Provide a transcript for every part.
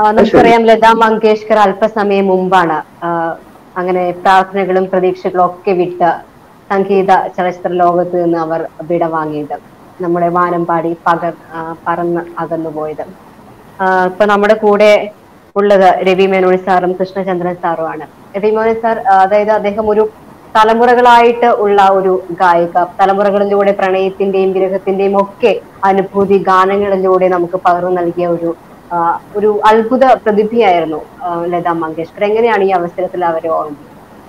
ആ, നമുക്കറിയാം ലതാ മങ്കേഷ്കർ അല്പസമയം മുമ്പാണ് ആ, അങ്ങനെ പ്രാർത്ഥനകളും പ്രതീക്ഷകളും ഒക്കെ വിട്ട് സംഗീത ചലച്ചിത്ര ലോകത്ത് നിന്ന് അവർ വിടവാങ്ങിയത് നമ്മുടെ വാനമ്പാടി പകർ ആ, പറന്ന് അകന്നുപോയത് ആ, ഇപ്പൊ നമ്മുടെ കൂടെ ഉള്ളത് രവി മേനോൻ സാറും കൃഷ്ണചന്ദ്രൻ സാറുമാണ് രവി മേനോൻ സാർ ആ, അതായത് അദ്ദേഹം ഒരു തലമുറകളായിട്ട് ഉള്ള ഒരു ഗായിക തലമുറകളിലൂടെ പ്രണയത്തിന്റെയും വിരഹത്തിന്റെയും ഒക്കെ അനുഭൂതി ഗാനങ്ങളിലൂടെ നമുക്ക് പകർന്നു നൽകിയ ഒരു ആ, ഒരു അത്ഭുത പ്രതിഭയായിരുന്നു ആ, ലതാ മങ്കേഷ്കർ എങ്ങനെയാണ് ഈ അവസരത്തിൽ അവരെ ഓർമ്മ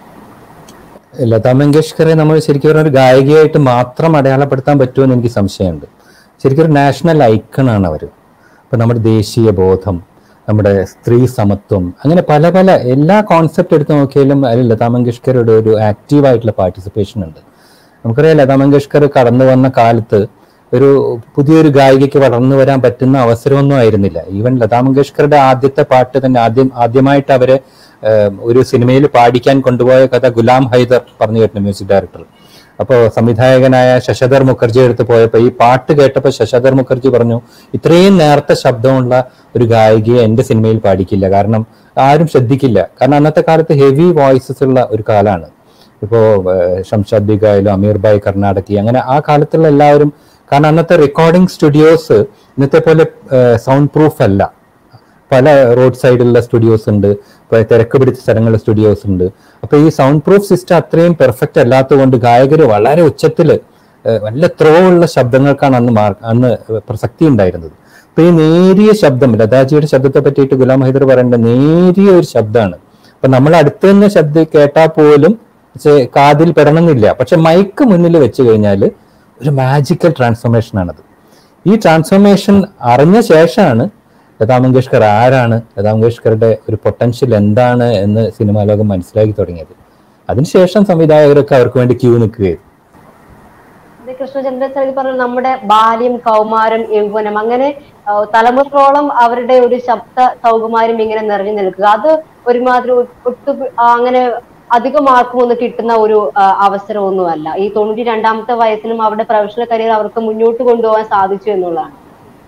ലതാ മങ്കേഷ്കറെ നമ്മൾ ശരിക്കും പറഞ്ഞ ഒരു ഗായികയായിട്ട് മാത്രം അടയാളപ്പെടുത്താൻ പറ്റുമെന്ന് എനിക്ക് സംശയമുണ്ട് ശരിക്കും ഒരു നാഷണൽ ഐക്കണാണ് അവർ ഇപ്പൊ നമ്മുടെ ദേശീയ ബോധം നമ്മുടെ സ്ത്രീ സമത്വം അങ്ങനെ പല പല എല്ലാ കോൺസെപ്റ്റ് എടുത്ത് നോക്കിയാലും അതിൽ ലതാ മങ്കേഷ്കറുടെ ഒരു ആക്റ്റീവായിട്ടുള്ള പാർട്ടിസിപ്പേഷൻ ഉണ്ട് നമുക്കറിയാം ലതാ മങ്കേഷ്കർ കടന്നു വന്ന കാലത്ത് ഒരു പുതിയൊരു ഗായികയ്ക്ക് വളർന്നു വരാൻ പറ്റുന്ന അവസരമൊന്നും ആയിരുന്നില്ല ഈവൻ ലതാ മങ്കേഷ്കറുടെ ആദ്യത്തെ പാട്ട് തന്നെ ആദ്യം ആദ്യമായിട്ട് അവരെ ഏഹ്, ഒരു സിനിമയിൽ പാടിക്കാൻ കൊണ്ടുപോയ കഥ ഗുലാം ഹൈദർ പറഞ്ഞു കേട്ടിട്ടുണ്ട് മ്യൂസിക് ഡയറക്ടർ അപ്പോൾ സംവിധായകനായ ശശധർ മുഖർജി എടുത്ത് പോയപ്പോൾ ഈ പാട്ട് കേട്ടപ്പോൾ ശശധർ മുഖർജി പറഞ്ഞു ഇത്രയും നേർത്ത ശബ്ദമുള്ള ഒരു ഗായികയെ എൻ്റെ സിനിമയിൽ പാടിക്കില്ല കാരണം ആരും ശ്രദ്ധിക്കില്ല കാരണം അന്നത്തെ കാലത്ത് ഹെവി വോയിസസ് ഉള്ള ഒരു കാലമാണ് ഇപ്പോ ഏഹ്, ഷംഷാദ് ബിഗായാലും അമീർ ഭായ് കർണാടകി അങ്ങനെ ആ കാലത്തുള്ള എല്ലാവരും കാരണം അന്നത്തെ റെക്കോർഡിംഗ് സ്റ്റുഡിയോസ് ഇന്നത്തെ പോലെ സൗണ്ട് പ്രൂഫ് അല്ല പല റോഡ് സൈഡിലുള്ള സ്റ്റുഡിയോസ് ഉണ്ട് ഇപ്പൊ തിരക്ക് പിടിച്ച സ്ഥലങ്ങളിലെ സ്റ്റുഡിയോസ് ഉണ്ട് അപ്പൊ ഈ സൗണ്ട് പ്രൂഫ് സിസ്റ്റം അത്രയും പെർഫെക്റ്റ് അല്ലാത്തതുകൊണ്ട് ഗായകർ വളരെ ഉച്ചത്തില് ഏഹ്, നല്ല ത്രോ ഉള്ള ശബ്ദങ്ങൾക്കാണ് അന്ന് മാർ അന്ന് പ്രസക്തി ഉണ്ടായിരുന്നത് അപ്പൊ ഈ നേരിയ ശബ്ദം ലതാജിയുടെ ശബ്ദത്തെ പറ്റിയിട്ട് ഗുലാം ഹൈദർ പറയേണ്ട നേരിയ ഒരു ശബ്ദമാണ് അപ്പൊ നമ്മൾ അടുത്ത് തന്നെ ശബ്ദം കേട്ടാൽ പോലും ചെ- കാതിൽ പെടണമെന്നില്ല പക്ഷെ മൈക്ക് മുന്നിൽ വെച്ച് കഴിഞ്ഞാൽ ഒരു മാജിക്കൽ ട്രാൻസ്ഫോർമേഷൻ ആണത് ഈ ട്രാൻസ്ഫോർമേഷൻ അറിഞ്ഞ ശേഷമാണ് ലതാ മങ്കേഷ്കർ ആരാണ് ലതാ മങ്കേഷ്കറുടെ ഒരു പൊട്ടൻഷ്യൽ എന്താണ് എന്ന് സിനിമാ ലോകം മനസ്സിലാക്കി തുടങ്ങിയത് അതിനുശേഷം സംവിധായകരൊക്കെ അവർക്ക് വേണ്ടി ക്യൂ നിൽക്കുകയായിരുന്നു ഇത് കൃഷ്ണചന്ദ്രൻ സാർ ഇത് പറഞ്ഞ നമ്മുടെ ബാല്യം കൗമാരം യൗവനം അങ്ങനെ ആ, തലമുറകളോളം അവരുടെ ഒരു ശബ്ദ സൗകുമാര്യം ഇങ്ങനെ നിറഞ്ഞു നിൽക്കുക അത് ഒരുമാതിരി ഒ- ഒട്ടു ആ, അങ്ങനെ അധികം മാർക്കും ഒന്നും കിട്ടുന്ന ഒരു ആ, അവസരമൊന്നുമല്ല ഈ തൊണ്ണൂറ്റി രണ്ടാമത്തെ വയസ്സിലും അവരുടെ പ്രൊഫഷണൽ കരിയർ അവർക്ക് മുന്നോട്ട് കൊണ്ടുപോകാൻ സാധിച്ചു എന്നുള്ളതാണ്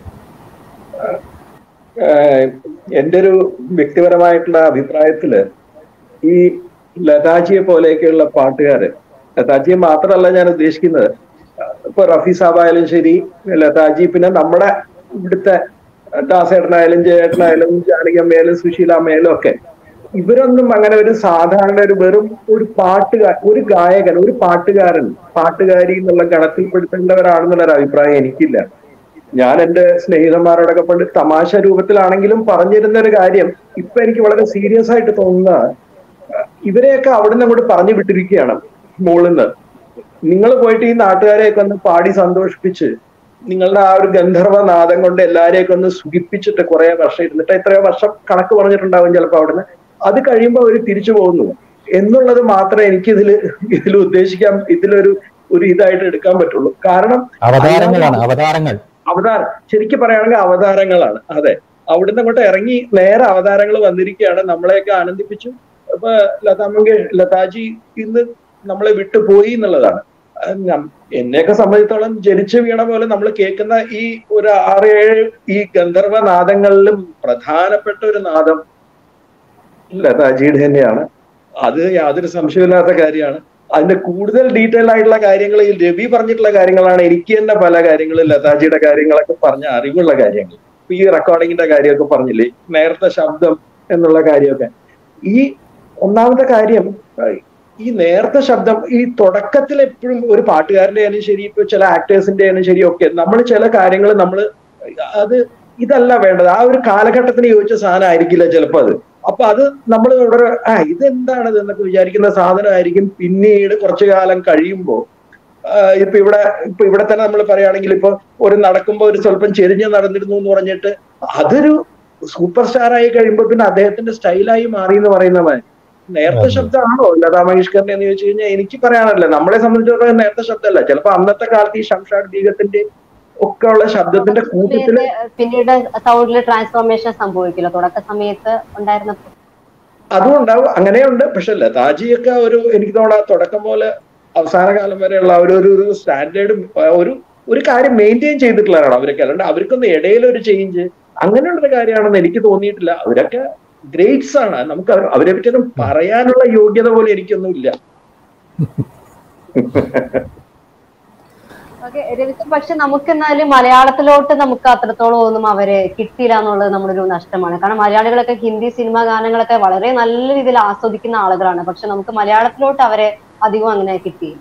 ഏഹ് എൻ്റെ ഒരു വ്യക്തിപരമായിട്ടുള്ള അഭിപ്രായത്തില് ഈ ലതാജിയെ പോലെയൊക്കെയുള്ള പാട്ടുകാര് ലതാജിയെ മാത്രമല്ല ഞാൻ ഉദ്ദേശിക്കുന്നത് ഇപ്പൊ റഫി സാബായാലും ശരി ലതാജി പിന്നെ നമ്മുടെ ഇവിടുത്തെ ദാസേട്ടനായാലും ജയേട്ടനായാലും ജാനകിയമ്മയായാലും സുശീലാമ്മയായാലും ഒക്കെ ഇവരൊന്നും അങ്ങനെ ഒരു സാധാരണ ഒരു വെറും ഒരു പാട്ടുകാർ ഒരു ഗായകൻ ഒരു പാട്ടുകാരൻ പാട്ടുകാരി എന്നുള്ള ഗണത്തിൽപ്പെടുത്തേണ്ടവരാണെന്നുള്ള ഒരു അഭിപ്രായം എനിക്കില്ല ഞാൻ എന്റെ സ്നേഹിതന്മാരോടൊക്കെ പണ്ട് തമാശ രൂപത്തിലാണെങ്കിലും പറഞ്ഞിരുന്ന ഒരു കാര്യം ഇപ്പൊ എനിക്ക് വളരെ സീരിയസ് ആയിട്ട് തോന്നുന്ന ഇവരെയൊക്കെ അവിടുന്ന് അങ്ങോട്ട് പറഞ്ഞു വിട്ടിരിക്കുകയാണ് മുകളിന്ന് നിങ്ങൾ പോയിട്ട് ഈ നാട്ടുകാരെയൊക്കെ ഒന്ന് പാടി സന്തോഷിപ്പിച്ച് നിങ്ങളുടെ ആ ഒരു ഗന്ധർവ നാദം കൊണ്ട് എല്ലാരെയൊക്കെ ഒന്ന് സുഖിപ്പിച്ചിട്ട് കുറെ വർഷം ഇരുന്നിട്ട് എത്രയോ വർഷം കണക്ക് പറഞ്ഞിട്ടുണ്ടാവും ചിലപ്പോൾ അവിടുന്ന് അത് കഴിയുമ്പോൾ അവർ തിരിച്ചു പോകുന്നു എന്നുള്ളത് മാത്രമേ എനിക്ക് ഇതിൽ ഇതിൽ ഉദ്ദേശിക്കാൻ ഇതിലൊരു ഒരു ഇതായിട്ട് എടുക്കാൻ പറ്റുള്ളൂ കാരണം അവതാരങ്ങളാണ് അവതാരങ്ങൾ അവതാരം ശരിക്കും പറയുകയാണെങ്കിൽ അവതാരങ്ങളാണ് അതെ അവിടുന്ന് അങ്ങോട്ട് ഇറങ്ങി നേരെ അവതാരങ്ങൾ വന്നിരിക്കുകയാണ് നമ്മളെയൊക്കെ ആനന്ദിപ്പിച്ചു ഇപ്പൊ ലതാ മങ്കേഷ് ലതാജി ഇന്ന് നമ്മളെ വിട്ടുപോയി എന്നുള്ളതാണ് അത് നം- എന്നെയൊക്കെ സംബന്ധിച്ചോളം ജനിച്ചു വീണ പോലെ നമ്മൾ കേൾക്കുന്ന ഈ ഒരു ആറ് ഏഴ് ഈ ഗന്ധർവ നാദങ്ങളിലും പ്രധാനപ്പെട്ട ഒരു നാദം ലതാജിയുടെ തന്നെയാണ് അത് യാതൊരു സംശയമില്ലാത്ത കാര്യമാണ് അതിന്റെ കൂടുതൽ ഡീറ്റെയിൽ ആയിട്ടുള്ള കാര്യങ്ങൾ ഈ രവി പറഞ്ഞിട്ടുള്ള കാര്യങ്ങളാണ് എനിക്ക് തന്നെ പല കാര്യങ്ങളും ലതാജിയുടെ കാര്യങ്ങളൊക്കെ പറഞ്ഞ അറിവുള്ള കാര്യങ്ങൾ ഇപ്പൊ ഈ റെക്കോർഡിങ്ങിന്റെ കാര്യമൊക്കെ പറഞ്ഞില്ലേ നേരത്തെ ശബ്ദം എന്നുള്ള കാര്യമൊക്കെ ഈ ഒന്നാമത്തെ കാര്യം ഏഹ്, ഈ നേരത്തെ ശബ്ദം ഈ തുടക്കത്തിൽ എപ്പോഴും ഒരു പാട്ടുകാരന്റെ ആയാലും ശരി ഇപ്പൊ ചില ആക്ടേഴ്സിന്റെ ആയാലും ശരി ഒക്കെ നമ്മൾ ചില കാര്യങ്ങൾ നമ്മൾ അത് ഇതല്ല വേണ്ടത് ആ ഒരു കാലഘട്ടത്തിന് യോജിച്ച സാധനം ആയിരിക്കില്ല ചിലപ്പോൾ അത് അപ്പൊ അത് നമ്മൾ ഇവിടെ ആ ഇതെന്താണത് എന്നൊക്കെ വിചാരിക്കുന്ന സാധനമായിരിക്കും പിന്നീട് കുറച്ചു കാലം കഴിയുമ്പോൾ ഇപ്പൊ ഇവിടെ ഇപ്പൊ ഇവിടെ തന്നെ നമ്മൾ പറയുകയാണെങ്കിൽ ഇപ്പൊ ഒരു നടക്കുമ്പോ ഒരു സ്വല്പം ചെരിഞ്ഞ് നടന്നിരുന്നു എന്ന് പറഞ്ഞിട്ട് അതൊരു സൂപ്പർ സ്റ്റാർ ആയി കഴിയുമ്പോൾ പിന്നെ അദ്ദേഹത്തിന്റെ സ്റ്റൈലായി മാറി എന്ന് പറയുന്ന മാതിരി നേരത്തെ അതെ. ശബ്ദമാണോ ലതാ മങ്കേഷ്കറിന്റെ എന്ന് ചോദിച്ചു കഴിഞ്ഞാൽ എനിക്ക് പറയാനല്ല നമ്മളെ സംബന്ധിച്ചിടത്തോളം നേരത്തെ ശബ്ദമല്ല ചിലപ്പോ അന്നത്തെ കാലത്ത് ഈ ഷംഷാദ് ബീഗത്തിന്റെ ഒക്കെ ഉള്ള ശബ്ദത്തിന്റെ കൂട്ടത്തില് സമയത്ത് പിന്നീട് സൗണ്ടിൽ ട്രാൻസ്ഫോർമേഷൻ സംഭവിക്കില്ല തുടക്ക സമയത്ത് ഉണ്ടായിരുന്ന അതും ഉണ്ടാവും അങ്ങനെയുണ്ട് പക്ഷെ ലതാജിയൊക്കെ ഒരു എനിക്ക് തോന്നുന്നു ആ തുടക്കം പോലെ അവസാന കാലം വരെയുള്ള ആ ഒരു ഒരു- ഒരു സ്റ്റാൻഡേർഡ് ഒരു ഒരു കാര്യം മെയിൻറ്റെയിൻ ചെയ്തിട്ടുള്ളവരാണ് അവരൊക്കെ അല്ലാണ്ട് അവർക്കൊന്നും ഇടയിലൊരു ചേഞ്ച് അങ്ങനെയുള്ളൊരു കാര്യമാണെന്ന് എനിക്ക് തോന്നിയിട്ടില്ല അവരൊക്കെ ഗ്രേറ്റ്സ് ആണ് നമുക്ക് അവർ- അവരെ പറ്റിയൊന്നും പറയാനുള്ള യോഗ്യത പോലെ എനിക്കൊന്നും ഇല്ല ഓക്കെ രവിക്ക് പക്ഷെ നമുക്ക് എന്നാലും മലയാളത്തിലോട്ട് നമുക്ക് അത്രത്തോളം ഒന്നും അവരെ കിട്ടിയില്ല എന്നുള്ളത് നമ്മളൊരു നഷ്ടമാണ് കാരണം മലയാളികളൊക്കെ ഹിന്ദി സിനിമാ ഗാനങ്ങളൊക്കെ വളരെ നല്ല രീതിയിൽ ആസ്വദിക്കുന്ന ആളുകളാണ് പക്ഷെ നമുക്ക് മലയാളത്തിലോട്ട് അവരെ അധികം അങ്ങനെ കിട്ടിയില്ല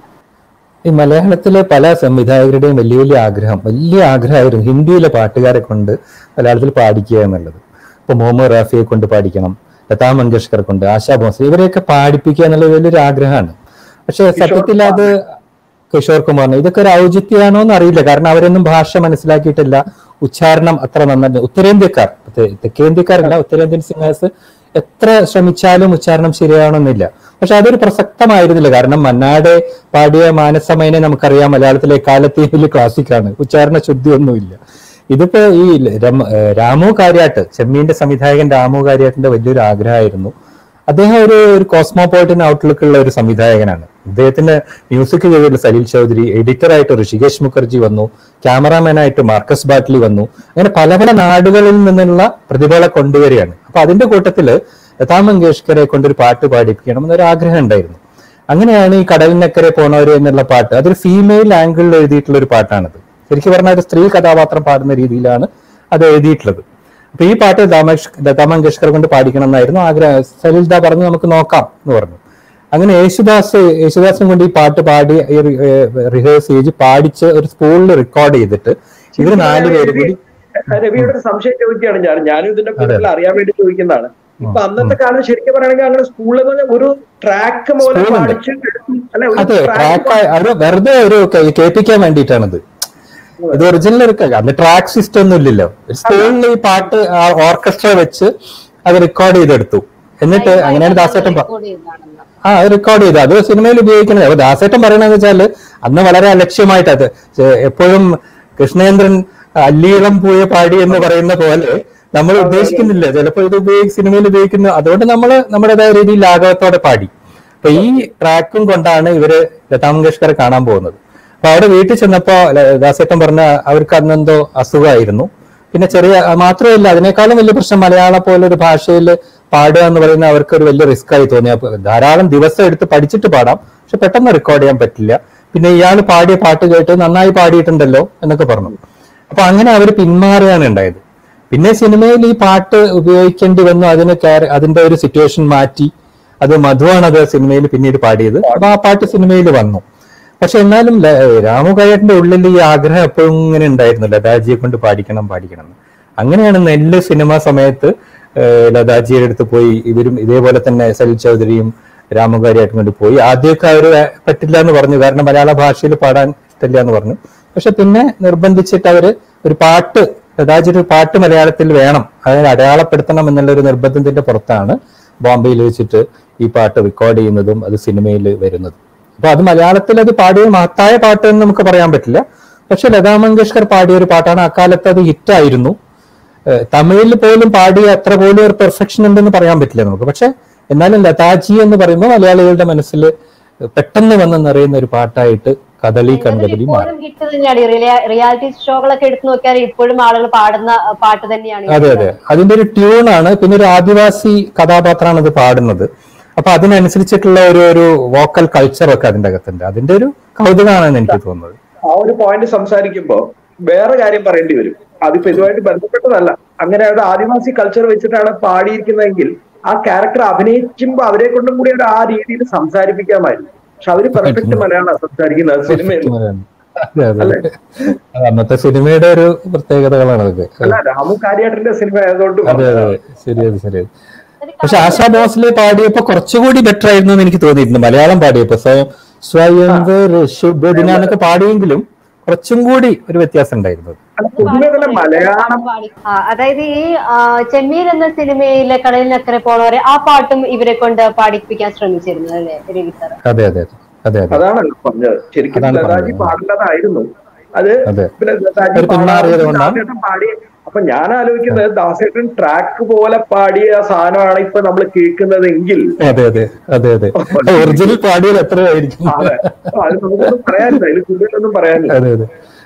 ഈ മലയാളത്തിലെ പല സംവിധായകരുടെയും വലിയ വലിയ ആഗ്രഹം വലിയ ആഗ്രഹമായിരുന്നു ഹിന്ദിയിലെ പാട്ടുകാരെ കൊണ്ട് മലയാളത്തിൽ പാടിക്കുക എന്നുള്ളത് ഇപ്പൊ മുഹമ്മദ് റാഫിയെ കൊണ്ട് പാടിക്കണം ലതാ മങ്കേഷ്കറെ കൊണ്ട് ആശാ ഭോസ്ലെ ഇവരെയൊക്കെ പാടിപ്പിക്കുക എന്നുള്ളത് വലിയൊരു ആഗ്രഹമാണ് പക്ഷെ സത്യത്തിൽ അത് കിഷോർ കുമാറിന് ഇതൊക്കെ ഒരു ഔചിത്യമാണോ എന്ന് അറിയില്ല കാരണം അവരൊന്നും ഭാഷ മനസ്സിലാക്കിയിട്ടില്ല ഉച്ചാരണം അത്ര നന്നായി ഉത്തരേന്ത്യക്കാർ തെ- തെക്കേന്ത്യക്കാരല്ല ഉത്തരേന്ത്യൻ സിംഗേഴ്സ് എത്ര ശ്രമിച്ചാലും ഉച്ചാരണം ശരിയാവണമെന്നില്ല പക്ഷെ അതൊരു പ്രസക്തമായിരുന്നില്ല കാരണം മന്നാടെ പാടിയ മാനസമയനെ നമുക്കറിയാം മലയാളത്തിലെ കാലത്തെ വലിയ ക്ലാസിക്കാണ് ഉച്ചാരണ ശുദ്ധിയൊന്നുമില്ല ഇതിപ്പോ ഈ രമ- ഏഹ് രാമു കാര്യാട്ട് ചെമ്മീന്റെ സംവിധായകൻ രാമു കാര്യാട്ടിന്റെ വലിയൊരു ആഗ്രഹമായിരുന്നു അദ്ദേഹം ഒരു ഒരു കോസ്മോപോളിറ്റൻ ഔട്ട്ലുക്ക് ഉള്ള ഒരു സംവിധായകനാണ് അദ്ദേഹത്തിന്റെ മ്യൂസിക് ചെയ്തിട്ടുള്ള സലീൽ ചൗധരി എഡിറ്ററായിട്ട് ഋഷികേഷ് മുഖർജി വന്നു ക്യാമറാമാനായിട്ട് മാർക്കസ് ബാറ്റ്ലി വന്നു അങ്ങനെ പല പല നാടുകളിൽ നിന്നുള്ള പ്രതിഭകളെ കൊണ്ടുവരികയാണ് അപ്പൊ അതിന്റെ കൂട്ടത്തില് ലതാ മങ്കേഷ്കറെ കൊണ്ടൊരു പാട്ട് പാടിപ്പിക്കണം എന്നൊരു ആഗ്രഹം ഉണ്ടായിരുന്നു അങ്ങനെയാണ് ഈ കടലിനക്കരെ പോണവര് എന്നുള്ള പാട്ട് അതൊരു ഫീമെയിൽ ആംഗിളിൽ എഴുതിയിട്ടുള്ള ഒരു പാട്ടാണത് ശരിക്കും പറഞ്ഞാൽ ഒരു സ്ത്രീ കഥാപാത്രം പാടുന്ന രീതിയിലാണ് അത് എഴുതിയിട്ടുള്ളത് അപ്പൊ ഈ പാട്ട് ദാമേഷ് ലതാ മങ്കേഷ്കർ കൊണ്ട് പാടിക്കണം എന്നായിരുന്നു ആഗ്രഹം സലിൽദ പറഞ്ഞു നമുക്ക് നോക്കാം എന്ന് പറഞ്ഞു അങ്ങനെ യേശുദാസ് യേശുദാസും കൊണ്ട് ഈ പാട്ട് പാടി റിഹേഴ്സ് ചെയ്ത് പാടിച്ച് ഒരു സ്കൂളിൽ റെക്കോർഡ് ചെയ്തിട്ട് ഇവര് നാലുപേര് കൂടി രവിയുടെ ഒരു സംശയം ചോദിക്കുകയാണ് ഞാൻ ഞാനും ഇതിന്റെ കൂടുതൽ അറിയാൻ വേണ്ടി ചോദിക്കുന്നതാണ് ഇപ്പൊ അന്നത്തെ കാലം ശരിക്കും പറയുകയാണെങ്കിൽ അങ്ങനെ സ്കൂളിൽ നിന്ന് ഒരു ട്രാക്ക് പോലെ സ്കൂളുണ്ട്. പാടിച്ച് അല്ലെ ഒരു അതെ track ട്രാക്ക് അത് വെറുതെ ഒരു കേ- കേൾപ്പിക്കാൻ വേണ്ടിയിട്ടാണത് ഇത് ഒറിജിനൽ ഒരു ക- അന്ന് ട്രാക്ക് സിസ്റ്റം ഒന്നും ഇല്ലല്ലോ സ്കൂളിൽ ഈ പാട്ട് ഓർക്കസ്ട്ര വെച്ച് അത് റെക്കോർഡ് ചെയ്തെടുത്തു എന്നിട്ട് അങ്ങനെയാണ് ദാസേട്ടൻ പ- റെക്കോർഡ് ചെയ്തതാണെന്ന് ആ റെക്കോർഡ് ചെയ്തു അത് സിനിമയിൽ ഉപയോഗിക്കുന്നത് അപ്പൊ ദാസേട്ടൻ പറയണെന്ന് വെച്ചാല് അന്ന് വളരെ അലക്ഷ്യമായിട്ട് അത് ചെ- എപ്പോഴും കൃഷ്ണേന്ദ്രൻ അല്ലീളം പൂയ പാടി എന്ന് പറയുന്ന പോലെ നമ്മൾ ഉദ്ദേശിക്കുന്നില്ല ചിലപ്പോൾ ഇത് ഉപയോഗി സിനിമയിൽ ഉപയോഗിക്കുന്നു അതുകൊണ്ട് നമ്മൾ നമ്മുടേതായ രീതിയിൽ ലാഘവത്തോടെ പാടി അപ്പൊ ഈ ട്രാക്കും കൊണ്ടാണ് ഇവര് ലതാ മങ്കേഷ്കറെ കാണാൻ പോകുന്നത് അപ്പൊ അവിടെ വീട്ടിൽ ചെന്നപ്പോ ല- ദാസേട്ടൻ പറഞ്ഞ അവർക്ക് അന്നെന്തോ അസുഖമായിരുന്നു പിന്നെ ചെറിയ അത് മാത്രമല്ല അതിനേക്കാളും വലിയ പ്രശ്നം മലയാളം പോലെ ഒരു ഭാഷയിൽ പാടുക എന്ന് പറയുന്ന അവർക്ക് ഒരു വലിയ റിസ്ക് ആയി തോന്നി അപ്പൊ ധാരാളം ദിവസം എടുത്ത് പഠിച്ചിട്ട് പാടാം പക്ഷെ പെട്ടെന്ന് റെക്കോർഡ് ചെയ്യാൻ പറ്റില്ല പിന്നെ ഇയാൾ പാടിയ പാട്ട് കേട്ട് നന്നായി പാടിയിട്ടുണ്ടല്ലോ എന്നൊക്കെ പറഞ്ഞു അപ്പൊ അങ്ങനെ അവർ പിന്മാറുകയാണ് ഉണ്ടായത് പിന്നെ സിനിമയിൽ ഈ പാട്ട് ഉപയോഗിക്കേണ്ടി വന്നു അതിന് ക്യാര- അതിന്റെ ഒരു സിറ്റുവേഷൻ മാറ്റി അത് മധുവാണ് അത് സിനിമയിൽ പിന്നീട് പാടിയത് അപ്പൊ ആ പാട്ട് സിനിമയിൽ വന്നു പക്ഷെ എന്നാലും ല- രാമു കയ്യേട്ടന്റെ ഉള്ളിൽ ഈ ആഗ്രഹം എപ്പോഴും ഇങ്ങനെ ഉണ്ടായിരുന്നു ലതാജിയെ കൊണ്ട് പാടിക്കണം പാടിക്കണം എന്ന് അങ്ങനെയാണ് നെല്ല് സിനിമ സമയത്ത് ഏഹ് ലതാജിയുടെ അടുത്ത് പോയി ഇവരും ഇതേപോലെ തന്നെ സലിൽ ചൗധരിയും രാമുകാരിയായിട്ടും കൊണ്ട് പോയി ആദ്യമൊക്കെ അവര് പറ്റില്ല എന്ന് പറഞ്ഞു കാരണം മലയാള ഭാഷയിൽ പാടാൻ ഇഷ്ടമില്ല എന്ന് പറഞ്ഞു പക്ഷെ പിന്നെ നിർബന്ധിച്ചിട്ട് അവര് ഒരു പാട്ട് ലതാജിയുടെ ഒരു പാട്ട് മലയാളത്തിൽ വേണം അതായത് അടയാളപ്പെടുത്തണം എന്നുള്ള ഒരു നിർബന്ധത്തിന്റെ പുറത്താണ് ബോംബെയിൽ വെച്ചിട്ട് ഈ പാട്ട് റെക്കോർഡ് ചെയ്യുന്നതും അത് സിനിമയിൽ വരുന്നതും അപ്പൊ അത് മലയാളത്തിൽ അത് പാടിയ മഹത്തായ പാട്ട് എന്ന് നമുക്ക് പറയാൻ പറ്റില്ല പക്ഷെ ലതാ മങ്കേഷ്കർ പാടിയ ഒരു പാട്ടാണ് അക്കാലത്ത് അത് ഹിറ്റായിരുന്നു ഏഹ് തമിഴിൽ പോലും പാടിയ അത്ര പോലും ഒരു പെർഫെക്ഷൻ ഉണ്ടെന്ന് പറയാൻ പറ്റില്ല നമുക്ക് പക്ഷെ എന്നാലും ലതാജി എന്ന് പറയുമ്പോൾ മലയാളികളുടെ മനസ്സിൽ പെട്ടെന്ന് വന്ന് നിറയുന്ന ഒരു പാട്ടായിട്ട് കദളി കൺകദളി മാറി ഇപ്പോഴും ഹിറ്റ് തന്നെയാണ് ഈ റിയാലിറ്റി ഷോകളൊക്കെ എടുത്തു നോക്കിയാൽ ഇപ്പോഴും ആളുകൾ പാടുന്ന അഹ് പാട്ട് തന്നെയാണ് അതെ അതെ അതിന്റെ ഒരു ട്യൂണാണ് പിന്നെ ഒരു ആദിവാസി കഥാപാത്രമാണ് ഇത് പാടുന്നത് അപ്പൊ അതിനനുസരിച്ചിട്ടുള്ള ഒരു ഒരു വോക്കൽ കൾച്ചർ ഒക്കെ അതിന്റെ അകത്തുണ്ട് അതിന്റെ ഒരു കൗതുകമാണെന്ന് എനിക്ക് തോന്നുന്നത് ആ ഒരു പോയിന്റ് സംസാരിക്കുമ്പോ വേറെ കാര്യം പറയേണ്ടി വരും അതിപ്പോ ഇതുമായിട്ട് ബന്ധപ്പെട്ടതല്ല അങ്ങനെ ഒരു ആദിവാസി കൾച്ചർ വെച്ചിട്ടാണ് പാടിയിരിക്കുന്നതെങ്കിൽ ആ ക്യാരക്ടർ അഭിനയിക്കുമ്പോ അവരെ കൊണ്ടും കൂടി ഒരു ആ രീതിയിൽ സംസാരിപ്പിക്കാമായിരുന്നു പക്ഷെ അവര് പെർഫെക്റ്റ് മലയാളം സംസാരിക്കുന്നത് സിനിമയിൽ അതെ അതെ അതെ. അത് അന്നത്തെ സിനിമയുടെ ഒരു പ്രത്യേകതകളാണ് അതൊക്കെ അല്ല രാമു കാര്യാട്ടിന്റെ സിനിമ ആയതുകൊണ്ട് അതെ അതെ അതെ. ശരിയത് ശരിയത് പക്ഷെ ആശാ ഭോസ്ലെ പാടിയപ്പോ കുറച്ചുകൂടി ബെറ്റർ ആയിരുന്നു എന്ന് എനിക്ക് തോന്നിയിട്ടുണ്ട് മലയാളം പാടിയപ്പോ സ്വയം സ്വയം ശുഭദിനാന്നൊക്കെ പാടിയെങ്കിലും കുറച്ചും കൂടി ഒരു വ്യത്യാസം ഉണ്ടായിരുന്നു അല്ല, പൊതുവെ തന്നെ മലയാളം ആ, അതായത് ഈ ആ, ചെമ്മീൻ എന്ന സിനിമയിലെ കടലിനക്കരെ പോണവരെ ആ പാട്ടും ഇവരെ കൊണ്ട് പാടിപ്പിക്കാൻ ശ്രമിച്ചിരുന്നു അല്ലേ രവി സാർ അതെ അതെ അതെ അതെ അതെ അതാണല്ലോ പറഞ്ഞത് ശരിക്കും അതാണ് ലതാജി പറഞ്ഞത്. പാടേണ്ടതായിരുന്നു അത് അതെ. പിന്നെ ലതാജി ഒരു പിന്മാറിയത് പാടാതെ കൊണ്ടാണ്. ദാസേട്ടൻ പാടി അപ്പൊ ഞാൻ ആലോചിക്കുന്നത് ദാസേട്ടൻ ട്രാക്ക് പോലെ പാടിയ സാധനമാണ് ഇപ്പൊ നമ്മൾ കേൾക്കുന്നതെങ്കിൽ അതെ അതെ അതെ അതെ ഒറിജിനൽ പാടിയത് എത്രയായിരിക്കും അതെ. അപ്പൊ അത് നമുക്കൊന്നും പറയാനില്ല അതിൽ കൂടുതലൊന്നും പറയാനില്ല അതെ അതെ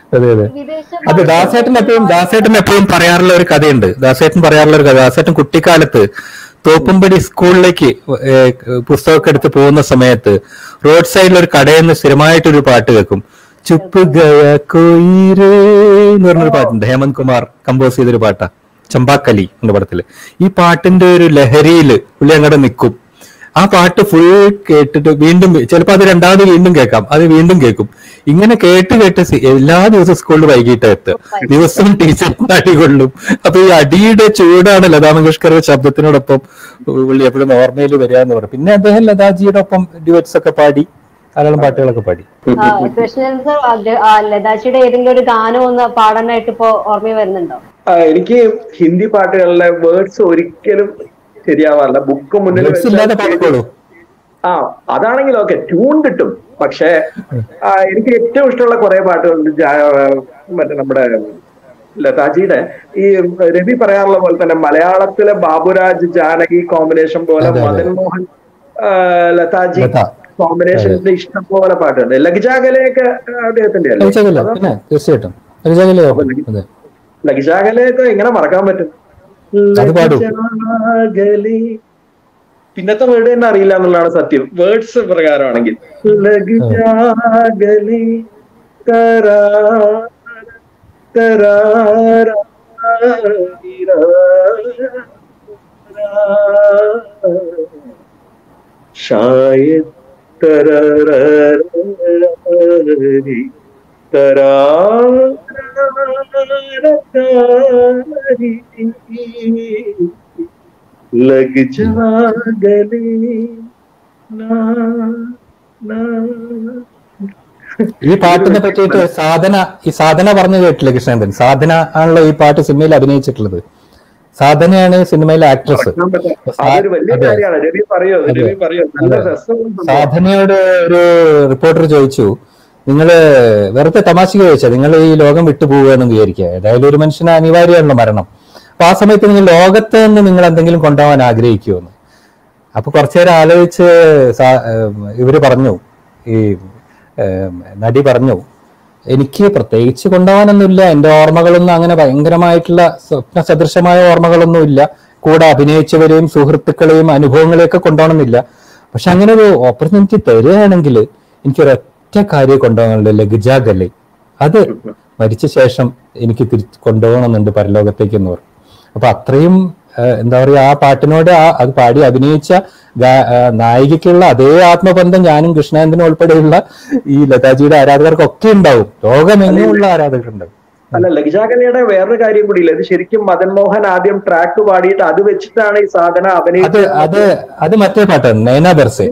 അതെ അതെ വിദേശ അത് ദാസേട്ടൻ എപ്പോഴും ദാസേട്ടൻ എപ്പോഴും പറയാറുള്ള ഒരു കഥയുണ്ട് ദാസേട്ടൻ പറയാറുള്ള ഒരു കഥ ദാസേട്ടൻ കുട്ടിക്കാലത്ത് തോപ്പുംപടി സ്കൂളിലേക്ക് ഏഹ്, പുസ്തകമൊക്കെ എടുത്ത് പോകുന്ന സമയത്ത് റോഡ് സൈഡിൽ ഒരു കടയിൽ നിന്ന് സ്ഥിരമായിട്ടൊരു പാട്ട് കേൾക്കും ചുപ്പ് ഗയ കൊയ്രേ എന്ന് പറഞ്ഞൊരു പാട്ടുണ്ട് ഹേമന്ത് കുമാർ കമ്പോസ് ചെയ്തൊരു പാട്ടാ ചമ്പാക്കലി എന്ന പടത്തില് ഈ പാട്ടിന്റെ ഒരു ലഹരിയില് പുള്ളി അങ്ങോട്ട് നിൽക്കും ആ പാട്ട് ഫുൾ കേട്ടിട്ട് വീണ്ടും ചിലപ്പോൾ അത് രണ്ടാമത് വീണ്ടും കേൾക്കാം അത് വീണ്ടും കേൾക്കും ഇങ്ങനെ കേട്ട് കേട്ട് സി- എല്ലാ ദിവസവും സ്കൂളിൽ വൈകിട്ട് എത്തുക ദിവസവും ടീച്ചർ അടികൊള്ളും അപ്പൊ ഈ അടിയുടെ ചൂടാണ് ലതാ മങ്കേഷ്കറുടെ ശബ്ദത്തിനോടൊപ്പം പുള്ളി എപ്പോഴും ഓർമ്മയിൽ വരിക എന്ന് പറയും പിന്നെ അദ്ദേഹം ലതാജിയുടെ ഒപ്പം ഡ്യുവറ്റ്സ് ഒക്കെ പാടി ധാരാളം പാട്ടുകളൊക്കെ പാടി ആ, കൃഷ്ണൻ സർ അത് ആ ലതാജിയുടെ ഏതെങ്കിലും ഒരു ഗാനം ഒന്ന് പാടാനായിട്ട് ഇപ്പോ ഓർമ്മ വരുന്നുണ്ടോ ആ, എനിക്ക് ഹിന്ദി പാട്ടുകളിലെ വേർഡ്സ് ഒരിക്കലും ശരിയാവാറില്ല ബുക്ക് മുന്നിൽ Words ഇല്ലാതെ വെച്ച് പാടിക്കോളൂ ആ അതാണെങ്കിൽ ഓക്കെ ട്യൂൺ കിട്ടും പക്ഷേ ആ, എനിക്ക് ഏറ്റവും ഇഷ്ടമുള്ള കുറെ പാട്ടുകളുണ്ട് ജാ- മറ്റേ നമ്മുടെ ലതാജിയുടെ ഈ രവി പറയാറുള്ള പോലെ തന്നെ മലയാളത്തിലെ ബാബുരാജ് ജാനകി കോമ്പിനേഷൻ പോലെ അതെ, അതെ. മദൻ മോഹൻ ആ, ലതാജി ലത. കോമ്പിനേഷന്റെ ഇഷ്ടം പോലെ പാട്ടുണ്ട് ലഗജാഗലയൊക്കെ അദ്ദേഹത്തിന്റെ അല്ലേ ലളിതകല പിന്നെ തീർച്ചയായിട്ടും ലളിതകലയോ അതെ ലഗജാഗലയൊക്കെ എങ്ങനെ മറക്കാൻ പറ്റും അത് പാടൂ. ലഗജാഗലേ. പിന്നത്തെ വേർഡ് തന്നെ അറിയില്ല എന്നുള്ളതാണ് സത്യം വേർഡ്സ് പ്രകാരമാണെങ്കിൽ ലഗജാഗലേ തരാര തരാര शायद तररररररी, तरारररररी, लग जा गले ना ना ഈ പാട്ടിനെ പറ്റിയിട്ട് സാധന ഈ സാധന പറഞ്ഞു കേട്ടില്ലേ കൃഷ്ണേന്ദ്രൻ സാധന ആണല്ലോ ഈ പാട്ട് സിനിമയിൽ അഭിനയിച്ചിട്ടുള്ളത് സാധനയാണ് സിനിമയിലെ ആക്ട്രസ് മറക്കാൻ പറ്റാ- അതൊരു വലിയ അതെ. കാര്യമാണ് രവി പറയോ രവി പറയോ നല്ല അതെ. രസമുണ്ട് സാധനയോട് ഒരു റിപ്പോർട്ടർ ചോദിച്ചു നിങ്ങള് വെറുതെ തമാശക്ക് ചോദിച്ചാൽ നിങ്ങൾ ഈ ലോകം വിട്ടു പോവുകയെന്ന് വിചാരിക്കുക ഏതായാലും ഒരു മനുഷ്യന് അനിവാര്യമാണല്ലോ മരണം അപ്പൊ ആ സമയത്ത് നിങ്ങൾ ലോകത്ത് നിന്ന് നിങ്ങൾ എന്തെങ്കിലും കൊണ്ടുപോകാൻ ആഗ്രഹിക്കുമെന്ന് അപ്പൊ കുറച്ചേരം ആലോചിച്ച് സാ- ഏം, ഇവര് പറഞ്ഞു ഈ ഏം, നടി പറഞ്ഞു എനിക്ക് പ്രത്യേകിച്ച് കൊണ്ടുപോകാനൊന്നുമില്ല എന്റെ ഓർമ്മകളൊന്നും അങ്ങനെ ഭയങ്കരമായിട്ടുള്ള സ്വപ്ന സദൃശമായ ഓർമ്മകളൊന്നും ഇല്ല കൂടെ അഭിനയിച്ചവരെയും സുഹൃത്തുക്കളെയും അനുഭവങ്ങളെയൊക്കെ കൊണ്ടുപോകണമെന്നില്ല പക്ഷെ അങ്ങനെ ഒരു ഓപ്പർച്യൂണിറ്റി തരികയാണെങ്കിൽ എനിക്കൊരൊറ്റ കാര്യം കൊണ്ടുപോകാനുള്ളത് ലഗജാഗല്ലേ അത് മരിച്ച ശേഷം എനിക്ക് തിരിച്ച് കൊണ്ടുപോകണമെന്നുണ്ട് പരലോകത്തേക്ക് എന്ന് പറഞ്ഞു അപ്പൊ അത്രയും ആ, എന്താ പറയാ ആ പാട്ടിനോട് ആ അത് പാടി അഭിനയിച്ച ഗാ- ആ, നായികയ്ക്കുള്ള അതേ ആത്മബന്ധം ഞാനും കൃഷ്ണേന്ദ്രനും ഉൾപ്പെടെയുള്ള ഈ ലതാജിയുടെ ആരാധകർക്കൊക്കെ ഉണ്ടാവും ലോകമെങ്ങുമുള്ള ആരാധകരുണ്ടാവും അല്ല ലഗജാകലയുടെ വേറൊരു കാര്യം കൂടി ഇല്ല ഇത് ശരിക്കും മദൻ മോഹൻ ആദ്യം ട്രാക്ക് പാടിയിട്ട് അത് വെച്ചിട്ടാണ് ഈ സാധന അത് അഭിനയിച്ചത് അത് അത് മറ്റേ പാട്ടാണ് നൈന ബെർസെ